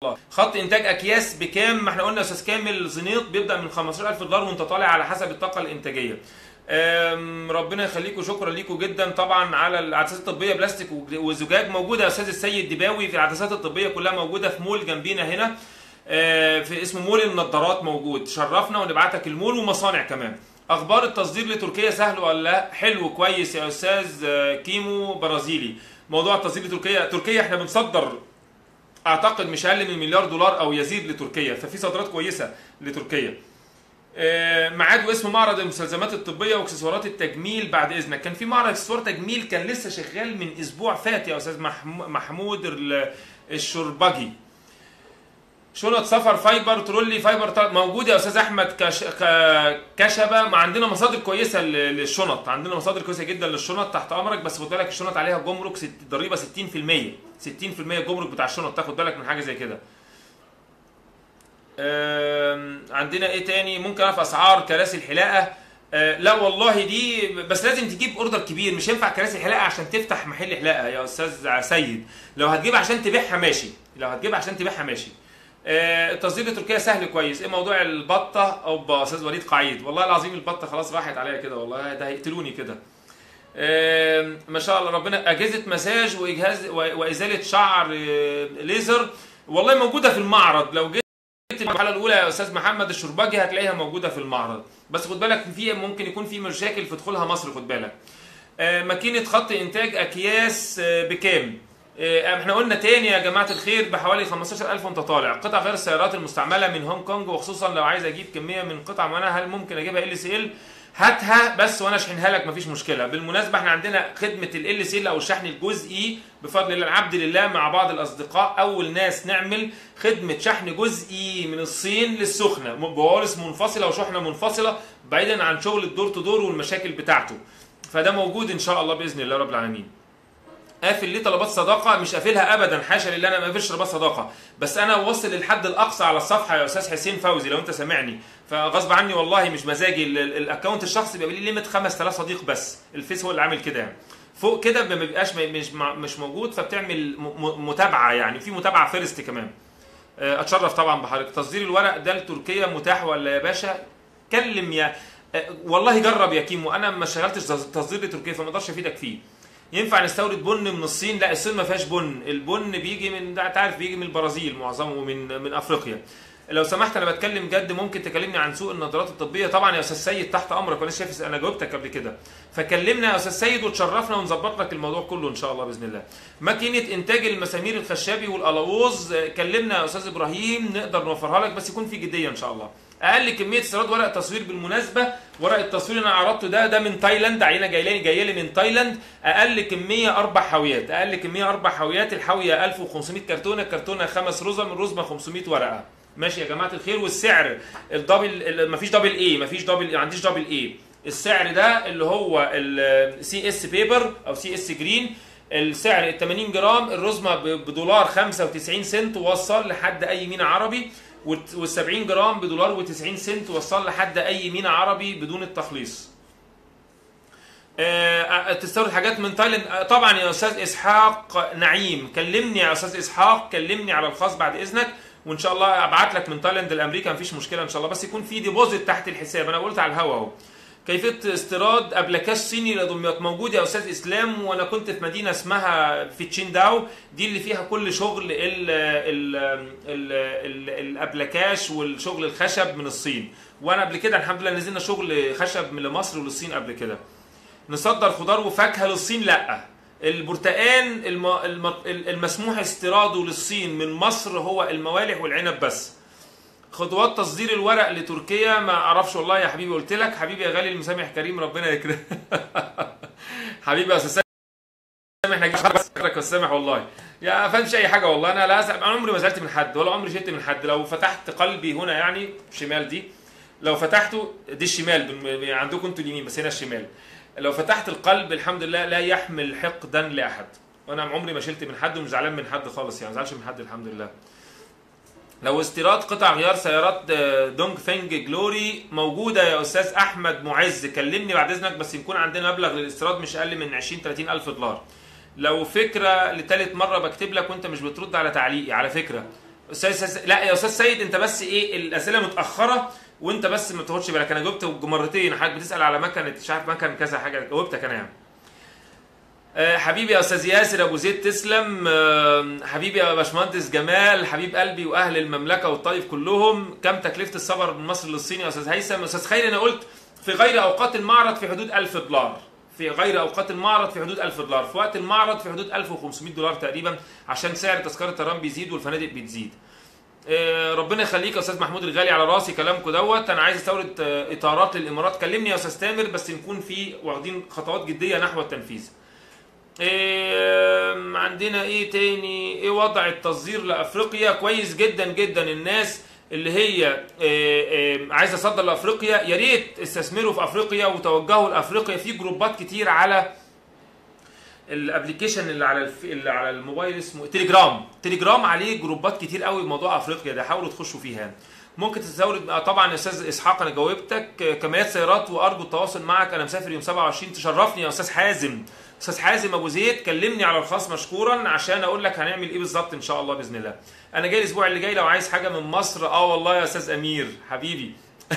خط انتاج اكياس بكام ما احنا قلنا يا استاذ كامل زنيط بيبدا من 15000 دولار وانت طالع على حسب الطاقه الانتاجيه أم، ربنا يخليكم شكرا ليكم جدا طبعا على العدسات الطبيه بلاستيك وزجاج موجوده يا استاذ السيد دباوي في العدسات الطبيه كلها موجوده في مول جنبينا هنا آه، في اسمه مول النضارات موجود شرفنا ونبعتك المول ومصانع كمان اخبار التصدير لتركيا سهل ولا لا حلو كويس يا استاذ آه، كيمو برازيلي موضوع التصدير لتركيا تركيا احنا بنصدر اعتقد مش اقل من مليار دولار او يزيد لتركيا ففي صادرات كويسه لتركيا آه، ميعاد واسمه معرض المستلزمات الطبيه واكسسوارات التجميل بعد اذنك كان في معرض اكسسوار تجميل كان لسه شغال من اسبوع فات يا استاذ محمو- محمود ال- الشربجي شنط سفر فايبر ترولي فايبر تا- موجود يا استاذ احمد كش... ك- كشبه ما عندنا مصادر كويسه لل- للشنط عندنا مصادر كويسه جدا للشنط تحت امرك بس خد بالك الشنط عليها جمرك ست... ضريبه 60% 60% الجمرك بتاع الشنط تاخد بالك من حاجه زي كده آم، عندنا ايه تاني ممكن اعرف اسعار كراسي الحلاقه آه، لا والله دي بس لازم تجيب اوردر كبير مش ينفع كراسي حلاقه عشان تفتح محل حلاقه يا استاذ سيد لو هتجيب عشان تبيعها ماشي لو هتجيب عشان تبيعها ماشي آه، التصدير لتركيا سهل كويس ايه موضوع البطه او استاذ وليد قعيد والله العظيم البطه خلاص راحت عليا كده والله ده هيقتلوني كده آم، ما شاء الله ربنا اجهزه مساج واجهاز و- وازاله شعر آه، ليزر والله موجوده في المعرض لو جيت المرحله الاولى يا استاذ محمد الشرباجي هتلاقيها موجوده في المعرض بس خد بالك في ممكن يكون في مشاكل في دخولها مصر خد بالك آه، ماكينه خط انتاج اكياس آه، بكام آه، احنا قلنا تاني يا جماعه الخير بحوالي 15000 وانت طالع قطع غير السيارات المستعمله من هونج كونج وخصوصا لو عايز اجيب كميه من قطع معينه هل ممكن اجيبها ال سي ال هاتها بس وانا اشحنها لك مفيش مشكله بالمناسبه احنا عندنا خدمه ال سي ال او الشحن الجزئي بفضل الله العبد لله مع بعض الاصدقاء اول ناس نعمل خدمه شحن جزئي من الصين للسخنه بوالص منفصله وشحنه منفصله بعيدا عن شغل الدور تو دور والمشاكل بتاعته فده موجود ان شاء الله باذن الله رب العالمين قافل ليه طلبات صداقه مش قافلها ابدا حاشا لله انا ما قافلش طلبات صداقه بس انا واصل للحد الاقصى على الصفحه يا استاذ حسين فوزي لو انت سامعني فغصب عني والله مش مزاجي ال- ال- الاكونت الشخصي بيبقى ليه ليميت 5000 صديق بس الفيس هو اللي عامل كده يعني فوق كده ما بيبقاش م- مش مع- مش موجود فبتعمل م- م- متابعه يعني في متابعه فيرست كمان آه، اتشرف طبعا بحضرتك تصدير الورق ده لتركيا متاح ولا يا باشا كلم يا آه، والله جرب يا كيمو انا ما اشتغلتش تصدير لتركيا فما اقدرش افيدك فيه ينفع نستورد بن من الصين لا الصين ما فيهاش بن البن بيجي من ده تعرف بيجي من البرازيل معظمه من من افريقيا لو سمحت انا بتكلم جد ممكن تكلمني عن سوق النظارات الطبيه طبعا يا استاذ سيد تحت امرك وانا شايف انا جاوبتك قبل كده فكلمنا يا استاذ سيد وتشرفنا ونظبط لك الموضوع كله ان شاء الله باذن الله ماكينه انتاج المسامير الخشابي والالووز آه، كلمنا يا استاذ ابراهيم نقدر نوفرها لك بس يكون في جديه ان شاء الله اقل كميه استيراد ورق تصوير بالمناسبه ورق التصوير اللي انا عرضته ده ده من تايلاند عينه جايه لي جايه لي من تايلاند اقل كميه اربع حاويات اقل كميه اربع حاويات الحاويه 1500 كرتونه كرتونه خمس رزم الرزمه 500 ورقه ماشي يا جماعه الخير والسعر الدبل ال- مفيش دبل اي مفيش دبل ما عنديش دبل اي السعر ده اللي هو السي اس بيبر او سي اس جرين السعر ال 80 جرام الرزمه ب- بدولار 95 سنت وصل لحد اي مينا عربي وال 70 جرام بدولار و90 سنت وصل لحد اي مينا عربي بدون التخليص آه، تستورد حاجات من تايلاند آه، طبعا يا استاذ اسحاق نعيم كلمني يا استاذ اسحاق كلمني على الخاص بعد اذنك وان شاء الله ابعت لك من تايلاند لامريكا مفيش مشكله ان شاء الله بس يكون في ديبوزيت تحت الحساب انا قلت على الهوا اهو كيفيه استيراد ابلكاش صيني لدمياط موجود يا استاذ اسلام وانا كنت في مدينه اسمها في تشينداو دي اللي فيها كل شغل ال ال ال ال الابلكاش والشغل الخشب من الصين وانا قبل كده الحمد لله نزلنا شغل خشب من مصر وللصين قبل كده نصدر خضار وفاكهه للصين لا البرتقان الم... الم... المسموح استيراده للصين من مصر هو الموالح والعنب بس خطوات تصدير الورق لتركيا ما اعرفش والله يا حبيبي قلت لك حبيبي يا غالي المسامح كريم ربنا يكرمك حبيبي يا استاذ سامح احنا جيت والسامح والله يا فهمش اي حاجه والله انا لا أزعل. انا عمري ما زعلت من حد ولا عمري شلت من حد لو فتحت قلبي هنا يعني شمال دي لو فتحته دي الشمال بن- عندكم انتوا اليمين بس هنا الشمال لو فتحت القلب الحمد لله لا يحمل حقدا لاحد وانا عمري ما شلت من حد ومش زعلان من حد خالص يعني ما زعلش من حد الحمد لله لو استيراد قطع غيار سيارات آه، دونج فينج جلوري موجوده يا استاذ احمد معز كلمني بعد اذنك بس يكون عندنا مبلغ للاستيراد مش اقل من 20 30 الف دولار لو فكره لتالت مره بكتب لك وانت مش بترد على تعليقي على فكره استاذ سيد لا يا استاذ سيد انت بس ايه الاسئله متاخره وانت بس ما تاخدش بالك انا جاوبت مرتين حضرتك بتسال على مكنه مش عارف مكن كذا حاجه جاوبتك انا يعني آه، حبيبي يا استاذ ياسر ابو زيد تسلم آه، حبيبي يا باشمهندس جمال حبيب قلبي واهل المملكه والطيف كلهم كم تكلفه السفر من مصر للصين يا استاذ هيثم استاذ خيري انا قلت في غير اوقات المعرض في حدود 1000 دولار في غير اوقات المعرض في حدود 1000 دولار في وقت المعرض في حدود 1500 دولار تقريبا عشان سعر تذكره الطيران بيزيد والفنادق بتزيد آه، ربنا يخليك يا استاذ محمود الغالي على راسي كلامكم دوت انا عايز استورد آه، اطارات للامارات كلمني يا استاذ تامر بس نكون في واخدين خطوات جديه نحو التنفيذ إيه عندنا ايه تاني ايه وضع التصدير لافريقيا كويس جدا جدا الناس اللي هي إيه إيه عايزه تصدر لافريقيا يا ريت استثمروا في افريقيا وتوجهوا لافريقيا في جروبات كتير على الابلكيشن اللي على الف... اللي على الموبايل اسمه تليجرام تليجرام عليه جروبات كتير قوي موضوع افريقيا ده حاولوا تخشوا فيها ممكن تستورد آه، طبعا يا استاذ اسحاق انا جاوبتك آه، كماليات سيارات وارجو التواصل معك انا مسافر يوم 27 تشرفني يا استاذ حازم استاذ حازم ابو زيد كلمني على الخاص مشكورا عشان اقول لك هنعمل ايه بالظبط ان شاء الله باذن الله انا جاي الاسبوع اللي جاي لو عايز حاجه من مصر اه والله يا استاذ امير حبيبي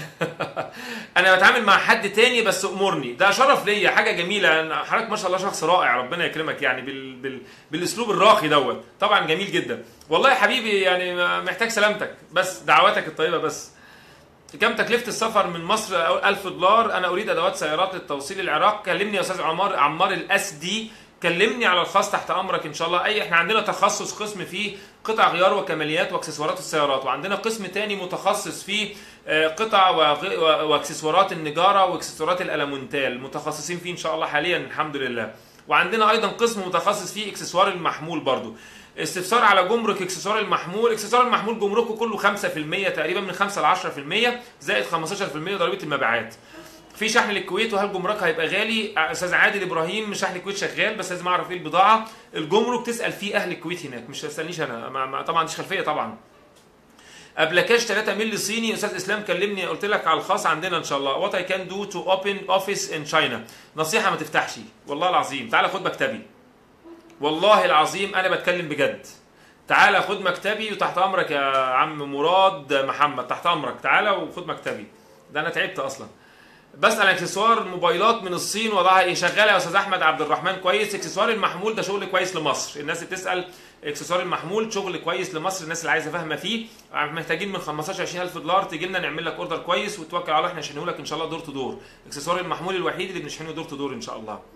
انا بتعامل مع حد تاني بس امرني ده شرف ليا حاجه جميله أنا حضرتك ما شاء الله شخص رائع ربنا يكرمك يعني بال... بال... بالاسلوب الراقي دوت طبعا جميل جدا والله يا حبيبي يعني محتاج سلامتك بس دعواتك الطيبه بس كم تكلفة السفر من مصر 1000 دولار أنا أريد أدوات سيارات للتوصيل العراق كلمني يا أستاذ عمار عمار الأسدي كلمني على الخاص تحت أمرك إن شاء الله أي إحنا عندنا تخصص قسم فيه قطع غيار وكماليات واكسسوارات السيارات وعندنا قسم تاني متخصص فيه آه، قطع وغ- و- واكسسوارات النجارة واكسسوارات الألمونتال متخصصين فيه إن شاء الله حاليا الحمد لله وعندنا أيضا قسم متخصص فيه اكسسوار المحمول برضو استفسار على جمرك اكسسوار المحمول اكسسوار المحمول جمركه كله 5% تقريبا من 5 ل 10% زائد 15% ضريبه المبيعات في شحن للكويت وهل جمرك هيبقى غالي استاذ عادل ابراهيم شحن الكويت شغال بس لازم اعرف ايه البضاعه الجمرك تسال فيه اهل الكويت هناك مش تسالنيش انا ما ما- طبعا ما عنديش خلفيه طبعا ابلكاش 3 مللي صيني استاذ اسلام كلمني قلت لك على الخاص عندنا ان شاء الله وات اي كان دو تو اوبن اوفيس ان تشاينا نصيحه ما تفتحش والله العظيم تعالى خد مكتبي والله العظيم انا بتكلم بجد تعالى خد مكتبي وتحت امرك يا عم مراد محمد تحت امرك تعالى وخد مكتبي ده انا تعبت اصلا بسال اكسسوار موبايلات من الصين وضعها ايه شغاله يا استاذ احمد عبد الرحمن كويس اكسسوار المحمول ده شغل كويس لمصر الناس اللي بتسال اكسسوار المحمول شغل كويس لمصر الناس اللي عايزه فاهمه فيه محتاجين من 15 20000 دولار تيجي لنا نعمل لك اوردر كويس وتوكل على الله احنا نشحنه لك ان شاء الله دور تو دور اكسسوار المحمول الوحيد اللي بنشحنه دور تو دور ان شاء الله آم،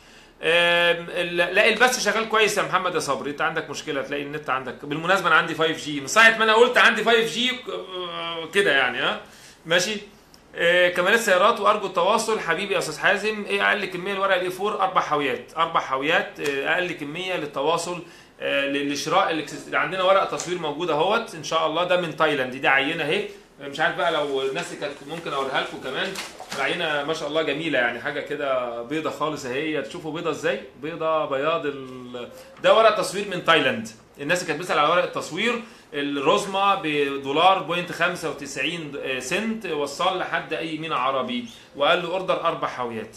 ال- لا البث شغال كويس يا محمد يا صبري انت عندك مشكله تلاقي النت عندك بالمناسبه انا عندي 5 جي من ساعه ما انا قلت عندي 5 جي كده يعني ها ماشي آه، كمالات سيارات وارجو التواصل حبيبي يا استاذ حازم ايه اقل كميه الورق الاي 4 اربع حاويات اربع حاويات آه، اقل كميه للتواصل آه، ل- لشراء الإكسس- اللي عندنا ورق تصوير موجود اهوت ان شاء الله ده من تايلاند دي عينه اهي مش عارف بقى لو الناس اللي كانت ممكن اوريها لكم كمان العينه ما شاء الله جميله يعني حاجه كده بيضه خالص اهي تشوفوا بيضه ازاي بيضه بياض ال... ده ورق تصوير من تايلاند الناس اللي كانت بتسال على ورق التصوير الرزمه بدولار بوينت 95 سنت وصل لحد اي مينا عربي وقال له اوردر اربع حاويات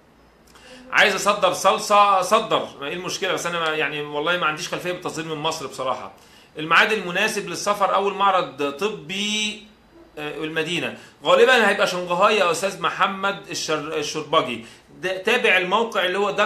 عايز اصدر صلصه صدر ما ايه المشكله بس انا ما يعني والله ما عنديش خلفيه بالتصدير من مصر بصراحه الميعاد المناسب للسفر اول معرض طبي آه، المدينه غالبا هيبقى شنغهاي يا استاذ محمد الشر... الشربجي ده- تابع الموقع اللي هو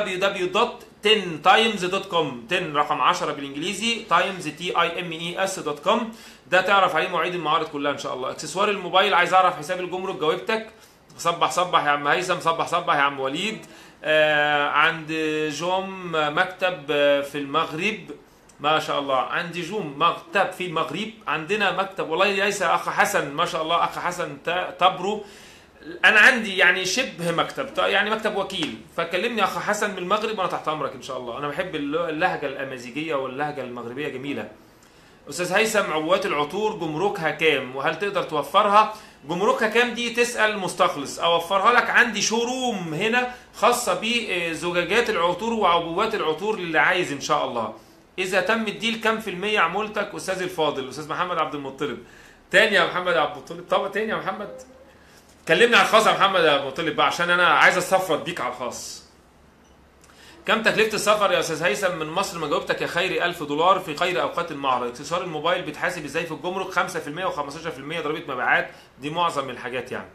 www.10times.com 10 رقم 10 بالانجليزي times t i m e s دوت كوم ده تعرف عليه مواعيد المعارض كلها ان شاء الله اكسسوار الموبايل عايز اعرف حساب الجمرك جاوبتك صبح صبح يا عم هيثم صبح صبح يا عم وليد آه عند جوم مكتب آه، في المغرب ما شاء الله عندي جوم مكتب في المغرب عندنا مكتب والله ليس اخ حسن ما شاء الله اخ حسن ت- تبرو انا عندي يعني شبه مكتب ط- يعني مكتب وكيل فكلمني اخ حسن من المغرب وانا تحت امرك ان شاء الله انا بحب الل- اللهجه الامازيغيه واللهجه المغربيه جميله استاذ هيثم عبوات العطور جمركها كام وهل تقدر توفرها جمركها كام دي تسال مستخلص اوفرها لك عندي شوروم هنا خاصه بزجاجات العطور وعبوات العطور اللي عايز ان شاء الله اذا تم الديل كام في المية عمولتك استاذ الفاضل استاذ محمد عبد المطلب تاني يا محمد عبد المطلب طب تاني يا محمد كلمني على الخاص يا محمد يا عبد المطلب بقى عشان انا عايز استفرد بيك على الخاص كم تكلفة السفر يا استاذ هيثم من مصر ما جاوبتك يا خيري 1000 دولار في خير اوقات المعرض اكسسوار الموبايل بيتحاسب ازاي في الجمرك 5% و15% ضريبة مبيعات دي معظم الحاجات يعني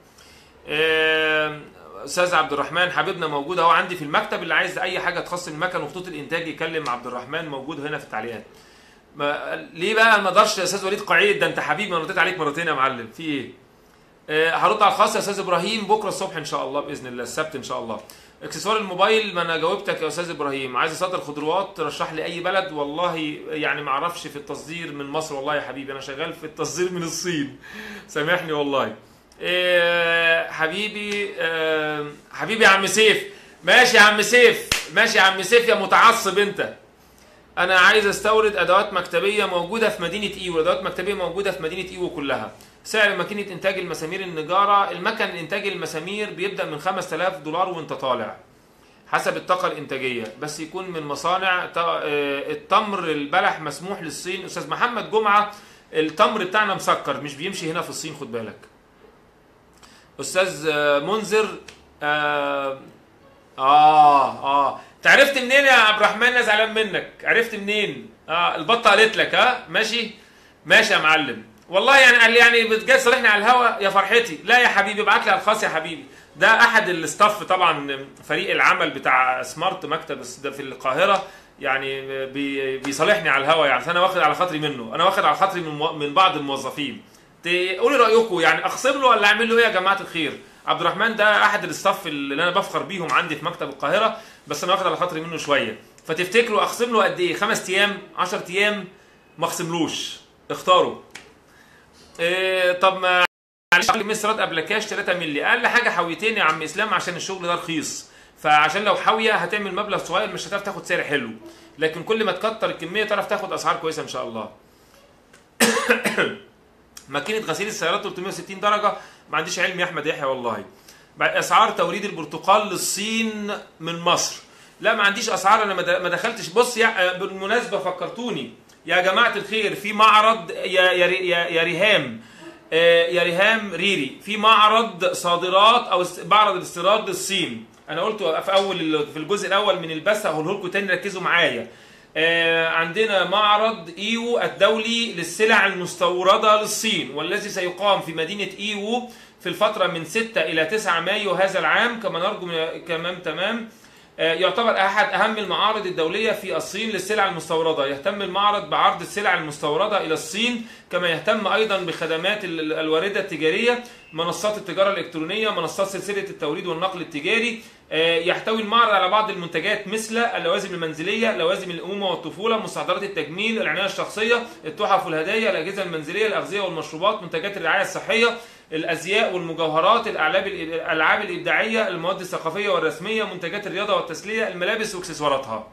آه، استاذ عبد الرحمن حبيبنا موجود اهو عندي في المكتب اللي عايز اي حاجه تخص المكن وخطوط الانتاج يكلم عبد الرحمن موجود هنا في التعليقات ما ليه بقى ما اقدرش يا استاذ وليد قعيد ده انت حبيبي انا رديت عليك مرتين يا معلم في ايه آه، هرد على الخاص يا استاذ ابراهيم بكره الصبح ان شاء الله باذن الله السبت ان شاء الله اكسسوار الموبايل ما انا جاوبتك يا استاذ ابراهيم عايز اصدر خضروات ترشح لي اي بلد والله يعني ما اعرفش في التصدير من مصر والله يا حبيبي انا شغال في التصدير من الصين سامحني والله إيه حبيبي آه، حبيبي يا عم سيف ماشي يا عم سيف ماشي يا عم سيف يا متعصب انت انا عايز استورد ادوات مكتبيه موجوده في مدينه ايوه ادوات مكتبيه موجوده في مدينه ايوه كلها سعر ماكينه انتاج المسامير النجاره المكن انتاج المسامير بيبدا من 5000 دولار وانت طالع حسب الطاقه الانتاجيه بس يكون من مصانع ت- آه، التمر البلح مسموح للصين استاذ محمد جمعه التمر بتاعنا مسكر مش بيمشي هنا في الصين خد بالك استاذ آه، منذر اه اه, آه. انت عرفت منين يا عبد الرحمن انا زعلان منك عرفت منين اه البطه قالت لك ها ماشي ماشي يا معلم والله يعني قال لي يعني بتجي تصالحني على الهوا يا فرحتي لا يا حبيبي ابعت لي على الخاص يا حبيبي ده احد الاستاف طبعا فريق العمل بتاع سمارت مكتب ده في القاهره يعني بي بيصالحني على الهوا يعني انا واخد على خاطري منه انا واخد على خاطري من مو- من بعض الموظفين تقولي رايكم يعني اخصم له ولا اعمل له ايه يا جماعه الخير عبد الرحمن ده احد الاستاف اللي انا بفخر بيهم عندي في مكتب القاهره بس انا واخد على خاطري منه شويه فتفتكروا اخصم له قد ايه خمس ايام 10 ايام ما اخصملوش اختاروا إيه طب ما معلش مصر رد قبل كاش 3 مللي اقل حاجه حاويتين يا عم اسلام عشان الشغل ده رخيص فعشان لو حاويه هتعمل مبلغ صغير مش هتعرف تاخد سعر حلو لكن كل ما تكتر الكميه تعرف تاخد اسعار كويسه ان شاء الله ماكينه غسيل السيارات 360 درجه ما عنديش علم يا احمد يحيى والله بعد اسعار توريد البرتقال للصين من مصر لا ما عنديش اسعار انا ما د- ما دخلتش بص يا بالمناسبه فكرتوني يا جماعه الخير في معرض يا يا ري- يا, يا ريهام آه، يا ريهام ريري في معرض صادرات او است- معرض الاستيراد للصين انا قلت في اول ال- في الجزء الاول من البث هقوله لكم تاني ركزوا معايا آه، عندنا معرض ايو الدولي للسلع المستورده للصين والذي سيقام في مدينه ايو في الفتره من 6 الى 9 مايو هذا العام كما نرجو من- كمان تمام آه، يعتبر احد اهم المعارض الدوليه في الصين للسلع المستورده يهتم المعرض بعرض السلع المستورده الى الصين كما يهتم ايضا بخدمات ال- ال- الوارده التجاريه منصات التجاره الالكترونيه منصات سلسله التوريد والنقل التجاري آه، يحتوي المعرض على بعض المنتجات مثل اللوازم المنزليه لوازم الامومه والطفوله مستحضرات التجميل العنايه الشخصيه التحف والهدايا الاجهزه المنزليه الاغذيه والمشروبات منتجات الرعايه الصحيه الازياء والمجوهرات الالعاب الالعاب الابداعيه المواد الثقافيه والرسميه منتجات الرياضه والتسليه الملابس واكسسواراتها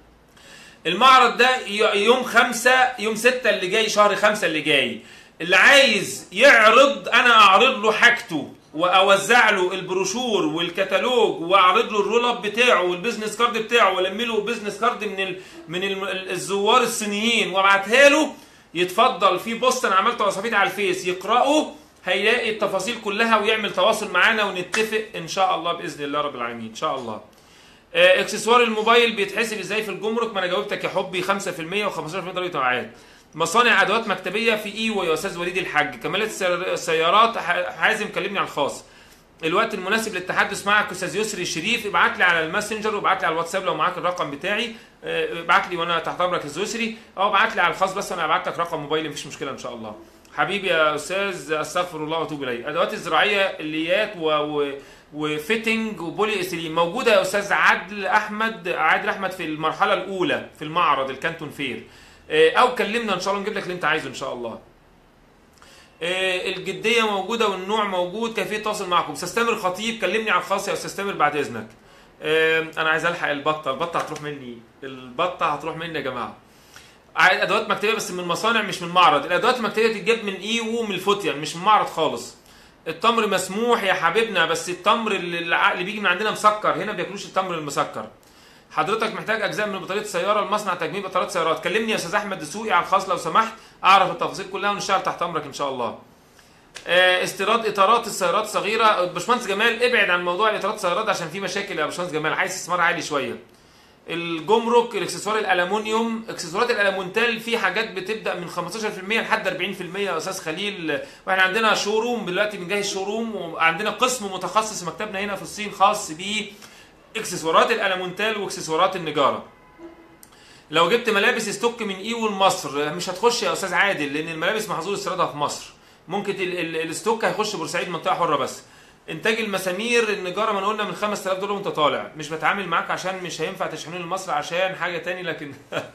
المعرض ده ي- يوم خمسة يوم ستة اللي جاي شهر خمسة اللي جاي اللي عايز يعرض انا اعرض له حاجته واوزع له البروشور والكتالوج واعرض له الرول اب بتاعه والبيزنس كارد بتاعه والم له بيزنس كارد من ال من ال الزوار الصينيين وابعتها له يتفضل في بوست انا عملته وصفيت على الفيس يقراه هيلاقي التفاصيل كلها ويعمل تواصل معانا ونتفق ان شاء الله باذن الله رب العالمين ان شاء الله آه، اكسسوار الموبايل بيتحسب ازاي في الجمرك ما انا جاوبتك يا حبي 5% و15% ضريبه مبيعات مصانع ادوات مكتبيه في ايوه يا استاذ وليد الحاج كمالات السيار- السيارات ح- حازم كلمني على الخاص الوقت المناسب للتحدث معك استاذ يسري الشريف ابعت لي على الماسنجر وابعت لي على الواتساب لو معاك الرقم بتاعي آه، ابعت لي وانا تحت امرك يا استاذ يسري او ابعت لي على الخاص بس انا ابعت لك رقم موبايلي مفيش مشكله ان شاء الله حبيبي يا استاذ استغفر الله واتوب اليه ادوات الزراعيه الليات و... و... وفيتنج وبولي ايثيلين موجوده يا استاذ عادل احمد عادل احمد في المرحله الاولى في المعرض الكانتون فير آه، او كلمنا ان شاء الله نجيب لك اللي انت عايزه ان شاء الله آه، الجديه موجوده والنوع موجود كيفيه التواصل معكم استاذ تامر خطيب كلمني على الخاص يا استاذ تامر بعد اذنك آه، انا عايز الحق البطه البطه هتروح مني البطه هتروح مني يا جماعه عايز ادوات مكتبيه بس من مصانع مش من معرض الادوات المكتبيه تتجاب من اي ومن الفوتيان مش من معرض خالص التمر مسموح يا حبيبنا بس التمر اللي, اللي بيجي من عندنا مسكر هنا ما بياكلوش التمر المسكر حضرتك محتاج اجزاء من بطاريه السياره لمصنع تجميل بطاريات سيارات كلمني يا استاذ احمد دسوقي على الخاص لو سمحت اعرف التفاصيل كلها ونشتغل تحت امرك ان شاء الله آه، استيراد اطارات السيارات صغيره باشمهندس جمال ابعد عن موضوع الاطارات السيارات عشان في مشاكل يا باشمهندس جمال عايز استثمار عالي شويه الجمرك الاكسسوار الالومنيوم اكسسوارات الالومنتال في حاجات بتبدا من 15% لحد 40% يا استاذ خليل واحنا عندنا شوروم دلوقتي بنجهز شوروم وعندنا قسم متخصص في مكتبنا هنا في الصين خاص ب اكسسوارات الالومنتال واكسسوارات النجاره لو جبت ملابس ستوك من اي والمصر مش هتخش يا استاذ عادل لان الملابس محظور استيرادها في مصر ممكن ال- ال- الستوك هيخش بورسعيد منطقه حره بس انتاج المسامير النجاره ما قلنا من 5000 دولار وانت طالع مش بتعامل معاك عشان مش هينفع تشحنون لمصر عشان حاجه تاني لكن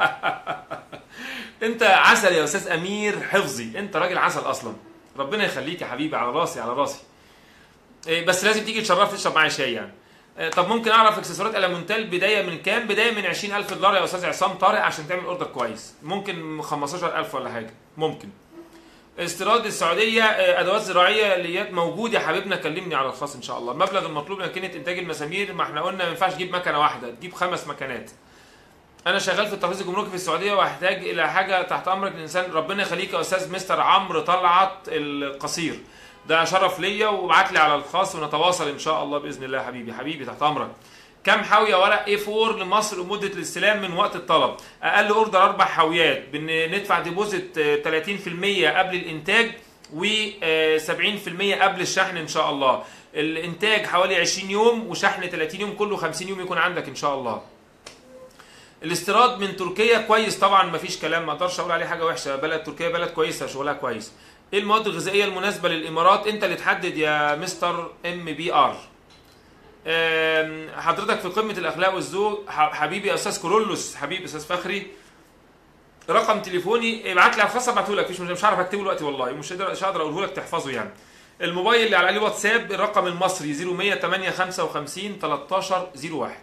انت عسل يا استاذ امير حفظي انت راجل عسل اصلا ربنا يخليك يا حبيبي على راسي على راسي إيه، بس لازم تيجي تشرف تشرب معايا شاي يعني إيه، طب ممكن اعرف اكسسوارات المونتال بدايه من كام بدايه من 20000 دولار يا استاذ عصام طارق عشان تعمل اوردر كويس ممكن 15000 ولا حاجه ممكن استيراد السعوديه آه، ادوات زراعيه اليات موجود يا حبيبنا كلمني على الخاص ان شاء الله المبلغ المطلوب لماكينه انتاج المسامير ما احنا قلنا ما ينفعش تجيب مكنه واحده تجيب خمس مكنات انا شغال في التحفيظ الجمركي في السعوديه واحتاج الى حاجه تحت امرك الانسان ربنا يخليك يا استاذ مستر عمرو طلعت القصير ده شرف ليا وابعت لي على الخاص ونتواصل ان شاء الله باذن الله يا حبيبي حبيبي تحت امرك كم حاويه ورق A4 لمصر ومده الاستلام من وقت الطلب اقل اوردر اربع حاويات بندفع ديبوزيت آه، 30% قبل الانتاج و آه، 70% قبل الشحن ان شاء الله الانتاج حوالي 20 يوم وشحن 30 يوم كله 50 يوم يكون عندك ان شاء الله الاستيراد من تركيا كويس طبعا مفيش كلام ما اقدرش اقول عليه حاجه وحشه بلد تركيا بلد كويسه شغلها كويس ايه المواد الغذائيه المناسبه للامارات انت اللي تحدد يا مستر ام بي ار آم، حضرتك في قمه الاخلاق والذوق ح- حبيبي يا استاذ كورولوس حبيبي استاذ فخري رقم تليفوني ابعت لي على الخاص ابعته لك مش مش عارف اكتبه دلوقتي والله مش قادر مش هقدر اقوله لك تحفظه يعني الموبايل اللي على عليه واتساب الرقم المصري 0100 855 13 01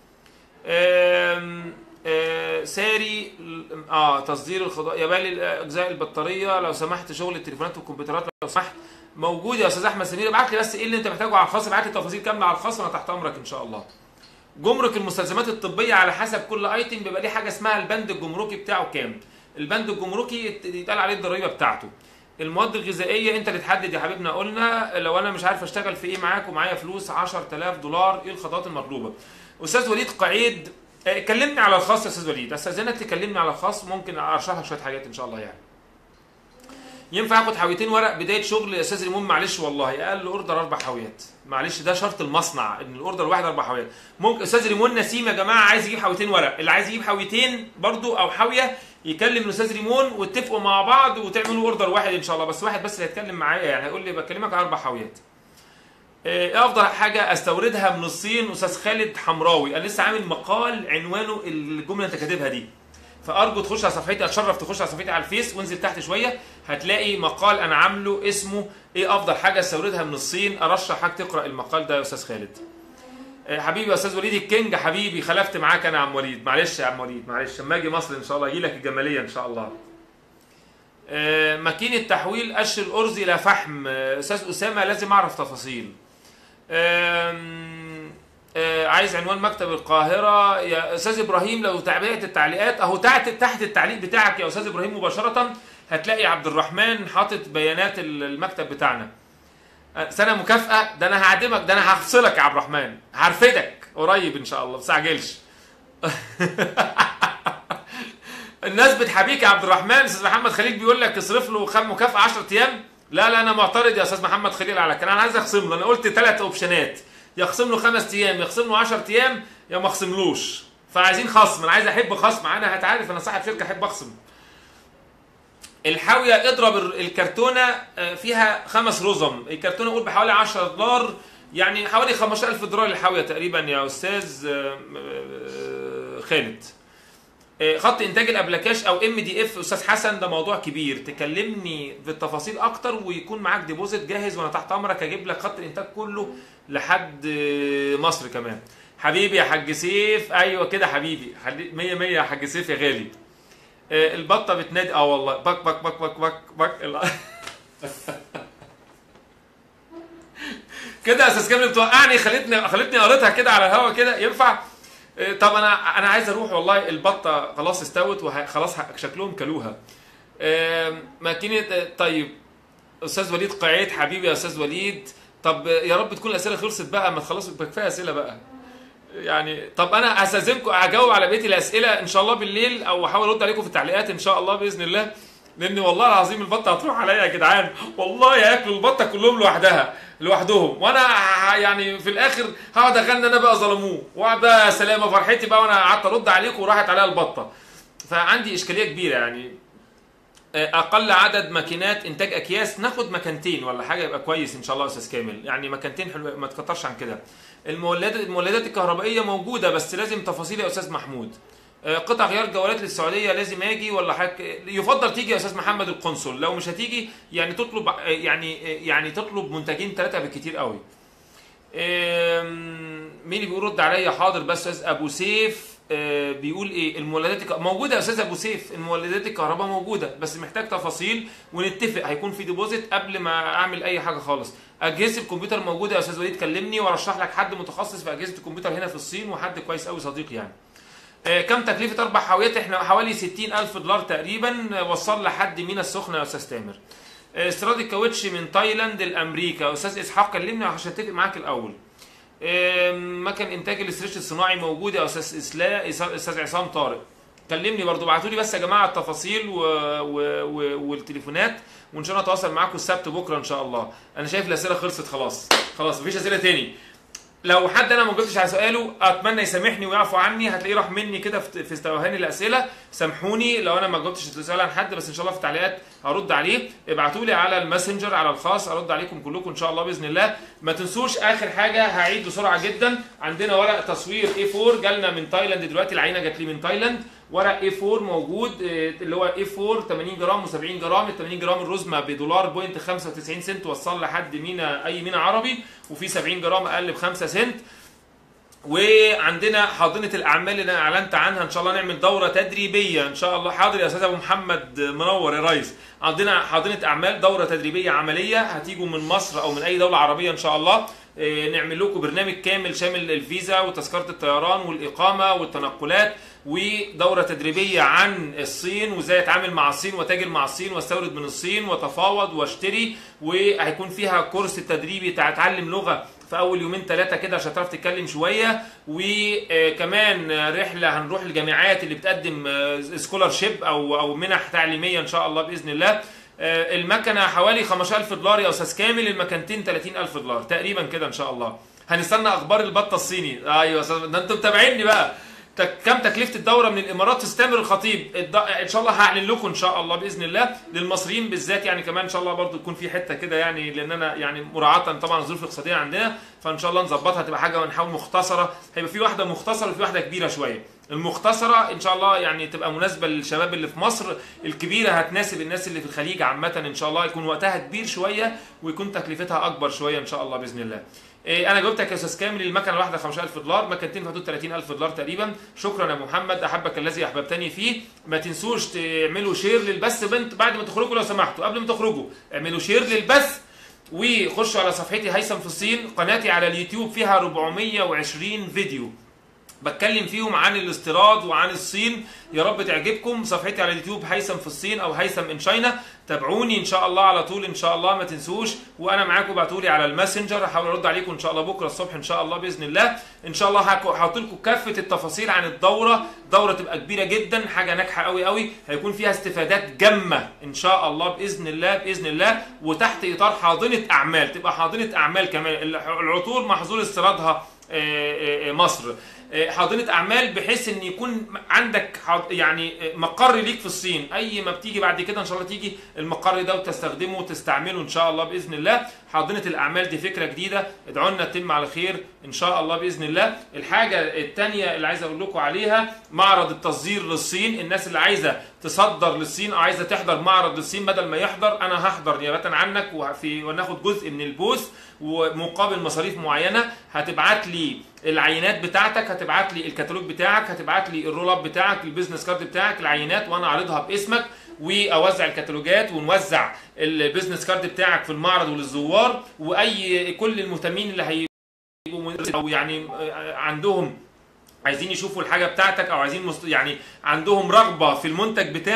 آم، آه، ساري اه تصدير الخضار يا بالي اجزاء البطاريه لو سمحت شغل التليفونات والكمبيوترات لو سمحت موجود يا استاذ احمد سمير ابعت لي بس ايه اللي انت محتاجه على الخاص ابعت لي تفاصيل كامله على الخاص وانا تحت امرك ان شاء الله جمرك المستلزمات الطبيه على حسب كل ايتم بيبقى ليه حاجه اسمها البند الجمركي بتاعه كام البند الجمركي يت- يتقال عليه الضريبه بتاعته المواد الغذائيه انت اللي تحدد يا حبيبنا قلنا لو انا مش عارف اشتغل في ايه معاك ومعايا فلوس 10000 دولار ايه الخطوات المطلوبه استاذ وليد قعيد آه، كلمني على الخاص يا استاذ وليد استاذنك تكلمني على الخاص ممكن ارشح لك شويه حاجات ان شاء الله يعني ينفع اخد حاويتين ورق بدايه شغل يا استاذ ريمون معلش والله اقل اوردر اربع حاويات معلش ده شرط المصنع ان الاوردر الواحد اربع حاويات ممكن استاذ ريمون نسيم يا جماعه عايز يجيب حاويتين ورق اللي عايز يجيب حاويتين برضو او حاويه يكلم الاستاذ ريمون واتفقوا مع بعض وتعملوا اوردر واحد ان شاء الله بس واحد بس اللي هيتكلم معايا يعني هيقول لي بكلمك على اربع حاويات ايه افضل حاجه استوردها من الصين استاذ خالد حمراوي انا لسه عامل مقال عنوانه الجمله اللي انت كاتبها دي فارجو تخش على صفحتي اتشرف تخش على صفحتي على الفيس وانزل تحت شويه هتلاقي مقال انا عامله اسمه ايه افضل حاجه استوردها من الصين ارشحك تقرا المقال ده يا استاذ خالد آه، حبيبي يا استاذ وليد الكينج حبيبي خلفت معاك انا يا عم وليد معلش يا عم وليد معلش اما اجي مصر ان شاء الله اجي لك الجماليه ان شاء الله آه، ماكينه تحويل قش الارز الى فحم آه، استاذ اسامه لازم اعرف تفاصيل آم، آه، عايز عنوان مكتب القاهرة يا أستاذ إبراهيم لو تابعت التعليقات أهو تحت تحت التعليق بتاعك يا أستاذ إبراهيم مباشرة هتلاقي عبد الرحمن حاطط بيانات ال- المكتب بتاعنا آه، سنة مكافأة ده أنا هعدمك ده أنا هفصلك يا عبد الرحمن هرفدك قريب إن شاء الله ما تستعجلش الناس بتحابيك يا عبد الرحمن استاذ محمد خليل بيقول لك اصرف له خم مكافاه 10 ايام لا لا انا معترض يا استاذ محمد خليل على كده انا عايز اخصم له انا قلت ثلاث اوبشنات يخصم له خمس ايام يخصم له 10 ايام يا ما اخصملوش فعايزين خصم انا عايز احب خصم انا هتعرف انا صاحب شركه احب اخصم الحاويه اضرب ال- الكرتونه آه، فيها خمس رزم الكرتونه قول بحوالي 10 دولار يعني حوالي 15000 دولار الحاويه تقريبا يا استاذ آه، آه، خالد آه، خط انتاج الابلكاش او ام دي اف استاذ حسن ده موضوع كبير تكلمني بالتفاصيل اكتر ويكون معاك ديبوزيت جاهز وانا تحت امرك اجيب لك خط الانتاج كله لحد آه، مصر كمان حبيبي يا حاج سيف ايوه كده حبيبي حبيبي 100 100 يا حاج سيف يا غالي آه، البطه بتنادي اه والله بك بك بك بك بك بك ال- كده يا استاذ كامل بتوقعني خلتني خلتني قريتها كده على الهوا كده ينفع إيه، طب انا انا عايز اروح والله البطه خلاص استوت وخلاص شكلهم كلوها آم، ماكينه آه، طيب استاذ وليد قعيد حبيبي يا استاذ وليد طب آه، يا رب تكون الاسئله خلصت بقى ما تخلصوا يبقى كفايه اسئله بقى يعني طب انا هستاذنكم هجاوب على بقيه الاسئله ان شاء الله بالليل او احاول ارد عليكم في التعليقات ان شاء الله باذن الله لان والله العظيم البطه هتروح عليا يا جدعان والله ياكلوا البطه كلهم لوحدها لوحدهم وانا ه- يعني في الاخر هقعد اغني انا بقى ظلموه واقعد بقى سلامه فرحتي بقى وانا قعدت ارد عليكم وراحت عليا البطه فعندي اشكاليه كبيره يعني اقل عدد ماكينات انتاج اكياس ناخد مكانتين ولا حاجه يبقى كويس ان شاء الله يا استاذ كامل يعني مكانتين حلو ما تكترش عن كده المولدات المولدات الكهربائيه موجوده بس لازم تفاصيل يا استاذ محمود آه، قطع غيار جوالات للسعوديه لازم اجي ولا حاجه يفضل تيجي يا استاذ محمد القنصل لو مش هتيجي يعني تطلب آه، يعني آه، يعني تطلب منتجين ثلاثه بالكتير قوي آم، مين اللي بيقول رد عليا حاضر بس استاذ ابو سيف آه، بيقول ايه المولدات الك... موجوده يا استاذ ابو سيف المولدات الكهرباء موجوده بس محتاج تفاصيل ونتفق هيكون في ديبوزيت قبل ما اعمل اي حاجه خالص اجهزه الكمبيوتر موجوده يا استاذ وليد كلمني وارشح لك حد متخصص في اجهزه الكمبيوتر هنا في الصين وحد كويس قوي صديقي يعني آه، كم تكلفه اربع حاويات احنا حوالي 60000 دولار تقريبا آه، وصل لحد مينا السخنه يا استاذ تامر آه، استيراد الكاوتش من تايلاند لامريكا استاذ اسحاق كلمني عشان اتفق معاك الاول آم، مكن انتاج الاستريتش الصناعي موجود يا استاذ اسلاء استاذ عصام طارق كلمني برضو ابعتوا لي بس يا جماعه التفاصيل و... و... و... والتليفونات وان شاء الله اتواصل معاكم السبت بكره ان شاء الله انا شايف الاسئله خلصت خلاص خلاص مفيش اسئله تاني لو حد انا ما جبتش على سؤاله اتمنى يسامحني ويعفو عني هتلاقيه راح مني كده في في استوهاني الاسئله سامحوني لو انا ما جبتش السؤال عن حد بس ان شاء الله في التعليقات هرد عليه ابعتوا لي على الماسنجر على الخاص ارد عليكم كلكم ان شاء الله باذن الله ما تنسوش اخر حاجه هعيد بسرعه جدا عندنا ورق تصوير A4 جالنا من تايلاند دلوقتي العينه جات لي من تايلاند ورق A4 موجود آه، اللي هو A4 80 جرام و70 جرام ال 80 جرام الرزمه بدولار بوينت 95 سنت وصل لحد مينا اي مينا عربي وفي 70 جرام اقل ب 5 سنت وعندنا حاضنه الاعمال اللي انا اعلنت عنها ان شاء الله نعمل دوره تدريبيه ان شاء الله حاضر يا استاذ ابو محمد منور يا ريس عندنا حاضنه اعمال دوره تدريبيه عمليه هتيجوا من مصر او من اي دوله عربيه ان شاء الله إيه، نعمل لكم برنامج كامل شامل الفيزا وتذكره الطيران والاقامه والتنقلات ودوره تدريبيه عن الصين وازاي اتعامل مع الصين وتاجر مع الصين واستورد من الصين وتفاوض واشتري وهيكون فيها كورس تدريبي بتاع اتعلم لغه في اول يومين ثلاثه كده عشان تعرف تتكلم شويه وكمان رحله هنروح الجامعات اللي بتقدم سكولارشيب او او منح تعليميه ان شاء الله باذن الله آه، المكنه حوالي 15000 دولار يا استاذ كامل المكنتين 30000 دولار تقريبا كده ان شاء الله هنستنى اخبار البطه الصيني ايوه يا استاذ ده انتوا متابعيني بقى تك- كم تكلفه الدوره من الامارات تستمر الخطيب الد- ان شاء الله هعلن لكم ان شاء الله باذن الله للمصريين بالذات يعني كمان ان شاء الله برضو يكون في حته كده يعني لان انا يعني مراعاه طبعا الظروف الاقتصاديه عندنا فان شاء الله نظبطها تبقى حاجه ونحاول مختصره هيبقى في واحده مختصره وفي واحده كبيره شويه المختصره ان شاء الله يعني تبقى مناسبه للشباب اللي في مصر الكبيره هتناسب الناس اللي في الخليج عامه ان شاء الله يكون وقتها كبير شويه ويكون تكلفتها اكبر شويه ان شاء الله باذن الله إيه، انا جاوبتك يا استاذ كامل المكنه الواحده 15000 دولار مكنتين في حدود 30000 دولار تقريبا شكرا يا أبو محمد احبك الذي احببتني فيه ما تنسوش تعملوا شير للبث بنت بعد ما تخرجوا لو سمحتوا قبل ما تخرجوا اعملوا شير للبث وخشوا على صفحتي هيثم في الصين قناتي على اليوتيوب فيها 420 فيديو بتكلم فيهم عن الاستيراد وعن الصين يا رب تعجبكم صفحتي على اليوتيوب هيثم في الصين او هيثم ان شاينا تابعوني ان شاء الله على طول ان شاء الله ما تنسوش وانا معاكم ابعتوا لي على الماسنجر هحاول ارد عليكم ان شاء الله بكره الصبح ان شاء الله باذن الله ان شاء الله هحط لكم كافه التفاصيل عن الدوره دوره تبقى كبيره جدا حاجه ناجحه قوي قوي هيكون فيها استفادات جمه ان شاء الله باذن الله باذن الله وتحت اطار حاضنه اعمال تبقى حاضنه اعمال كمان العطور محظور استيرادها آه، آه، مصر آه، حاضنه اعمال بحيث ان يكون عندك حاض- يعني آه، مقر ليك في الصين اي ما بتيجي بعد كده ان شاء الله تيجي المقر ده وتستخدمه وتستعمله ان شاء الله باذن الله حاضنه الاعمال دي فكره جديده ادعوا لنا تتم على خير ان شاء الله باذن الله الحاجه الثانيه اللي عايز اقول لكم عليها معرض التصدير للصين الناس اللي عايزه تصدر للصين او عايزه تحضر معرض للصين بدل ما يحضر انا هحضر نيابه عنك وفي وناخد جزء من البوث ومقابل مصاريف معينه هتبعت لي العينات بتاعتك هتبعت لي الكتالوج بتاعك هتبعت لي الرول اب بتاعك البيزنس كارد بتاعك العينات وانا اعرضها باسمك واوزع الكتالوجات ونوزع البيزنس كارد بتاعك في المعرض وللزوار واي كل المهتمين اللي هيبقوا او يعني عندهم عايزين يشوفوا الحاجه بتاعتك او عايزين مست... يعني عندهم رغبه في المنتج بتاعك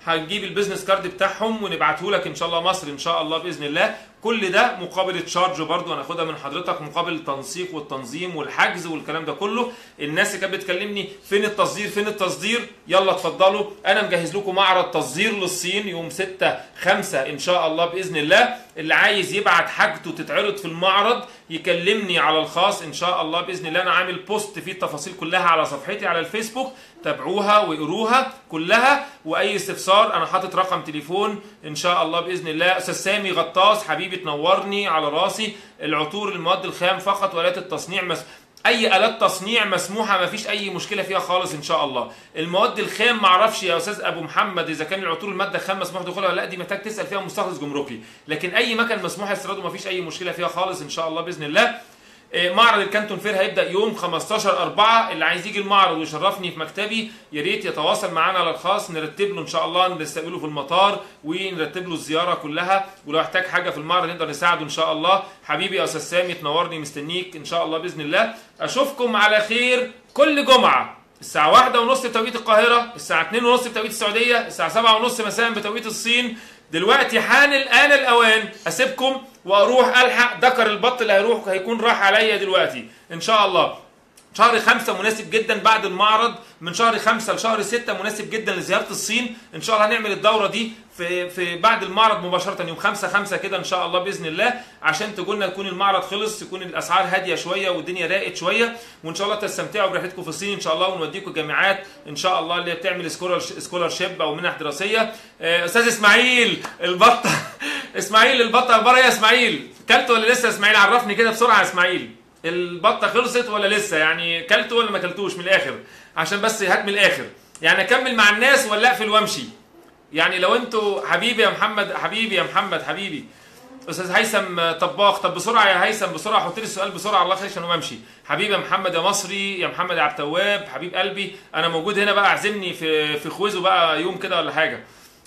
هنجيب البيزنس كارد بتاعهم ونبعته لك ان شاء الله مصر ان شاء الله باذن الله كل ده مقابل تشارج برضو هناخدها من حضرتك مقابل التنسيق والتنظيم والحجز والكلام ده كله الناس اللي كانت بتكلمني فين التصدير فين التصدير يلا اتفضلوا انا مجهز لكم معرض تصدير للصين يوم 6 5 ان شاء الله باذن الله اللي عايز يبعت حاجته تتعرض في المعرض يكلمني على الخاص ان شاء الله باذن الله انا عامل بوست فيه التفاصيل كلها على صفحتي على الفيسبوك تابعوها واقروها كلها واي استفسار انا حاطط رقم تليفون ان شاء الله باذن الله استاذ سامي غطاس حبيبي تنورني على راسي العطور المواد الخام فقط والات التصنيع مس... اي الات تصنيع مسموحه ما فيش اي مشكله فيها خالص ان شاء الله المواد الخام ما اعرفش يا استاذ ابو محمد اذا كان العطور الماده الخام مسموح دخولها ولا لا دي محتاج تسال فيها مستخلص جمركي لكن اي مكان مسموح استيراده ما فيش اي مشكله فيها خالص ان شاء الله باذن الله معرض الكانتون فير هيبدا يوم 15 4 اللي عايز يجي المعرض ويشرفني في مكتبي يا ريت يتواصل معانا على الخاص نرتب له ان شاء الله نستقبله في المطار ونرتب له الزياره كلها ولو احتاج حاجه في المعرض نقدر نساعده ان شاء الله حبيبي يا استاذ سامي تنورني مستنيك ان شاء الله باذن الله اشوفكم على خير كل جمعه الساعة واحدة ونص بتوقيت القاهرة، الساعة اتنين ونص بتوقيت السعودية، الساعة سبعة ونص مساء بتوقيت الصين، دلوقتي حان الآن الأوان أسيبكم وأروح ألحق دكر البط اللي هيروح هيكون راح عليا دلوقتي إن شاء الله. شهر خمسة مناسب جدا بعد المعرض من شهر خمسة لشهر ستة مناسب جدا لزيارة الصين ان شاء الله هنعمل الدورة دي في في بعد المعرض مباشرة يوم خمسة خمسة كده ان شاء الله بإذن الله عشان تقولنا يكون المعرض خلص يكون الأسعار هادية شوية والدنيا راقت شوية وان شاء الله تستمتعوا برحلتكم في الصين ان شاء الله ونوديكم جامعات ان شاء الله اللي بتعمل سكولر شيب او منح دراسية استاذ اسماعيل البطة اسماعيل البطة اخبارها يا اسماعيل كلت ولا لسه اسماعيل عرفني كده بسرعة يا اسماعيل البطه خلصت ولا لسه يعني كلته ولا ما كلتوش من الاخر عشان بس هات من الاخر يعني اكمل مع الناس ولا اقفل وامشي يعني لو انتوا حبيبي يا محمد حبيبي يا محمد حبيبي استاذ هيثم طباخ طب بسرعه يا هيثم بسرعه حط لي السؤال بسرعه الله يخليك عشان امشي حبيبي يا محمد يا مصري يا محمد يا عبد التواب حبيب قلبي انا موجود هنا بقى اعزمني في في خويزو بقى يوم كده ولا حاجه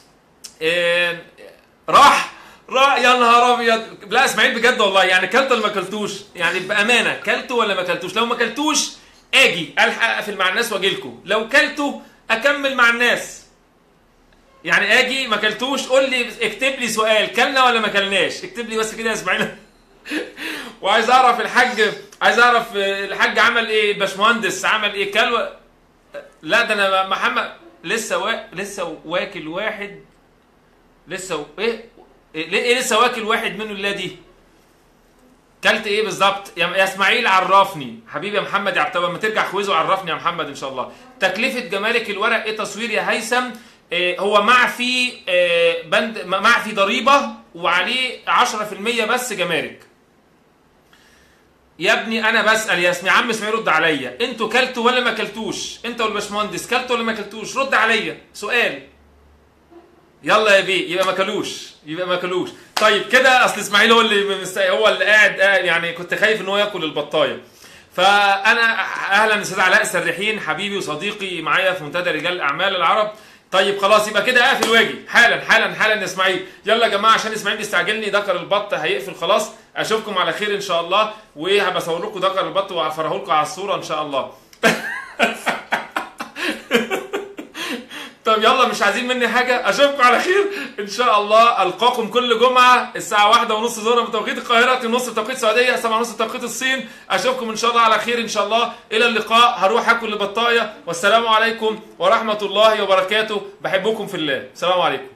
إيه راح را يا نهار ابيض لا اسماعيل بجد والله يعني كلت ولا ما كلتوش يعني بامانه كلته ولا ما كلتوش لو ما كلتوش اجي الحق اقفل مع الناس واجي لكم لو كلته اكمل مع الناس يعني اجي ما كلتوش قول لي اكتب لي سؤال كلنا ولا ما كلناش اكتب لي بس كده يا اسماعيل وعايز اعرف الحاج عايز اعرف الحاج عمل ايه الباشمهندس عمل ايه كل و... لا ده انا محمد لسه وا... لسه واكل واحد لسه و... ايه ليه لسه واكل واحد منه الليله دي كلت ايه بالظبط يا اسماعيل عرفني حبيبي يا محمد يا عبد لما ترجع خويزو عرفني يا محمد ان شاء الله تكلفه جمارك الورق ايه تصوير يا هيثم إيه هو معفي إيه بند معفي ضريبه وعليه 10% بس جمارك يا ابني انا بسال يا اسمي عم اسماعيل رد عليا انتوا كلتوا ولا ما كلتوش انت والباشمهندس كلتوا ولا ما كلتوش رد عليا سؤال يلا يا بيه يبقى ما كلوش يبقى ما كلوش طيب كده اصل اسماعيل هو اللي مست... هو اللي قاعد يعني كنت خايف ان هو ياكل البطايه فانا اهلا استاذ علاء السريحين حبيبي وصديقي معايا في منتدى رجال الاعمال العرب طيب خلاص يبقى كده اقفل واجي حالا حالا حالا يا اسماعيل يلا يا جماعه عشان اسماعيل بيستعجلني ذكر البط هيقفل خلاص اشوفكم على خير ان شاء الله وهبقى اصور لكم ذكر البط وافرجه لكم على الصوره ان شاء الله طب يلا مش عايزين مني حاجة أشوفكم على خير إن شاء الله ألقاكم كل جمعة الساعة واحدة ونص ظهرا بتوقيت القاهرة نص بتوقيت السعودية سبعة ونص بتوقيت الصين أشوفكم إن شاء الله على خير إن شاء الله إلى اللقاء هروح أكل البطاية والسلام عليكم ورحمة الله وبركاته بحبكم في الله السلام عليكم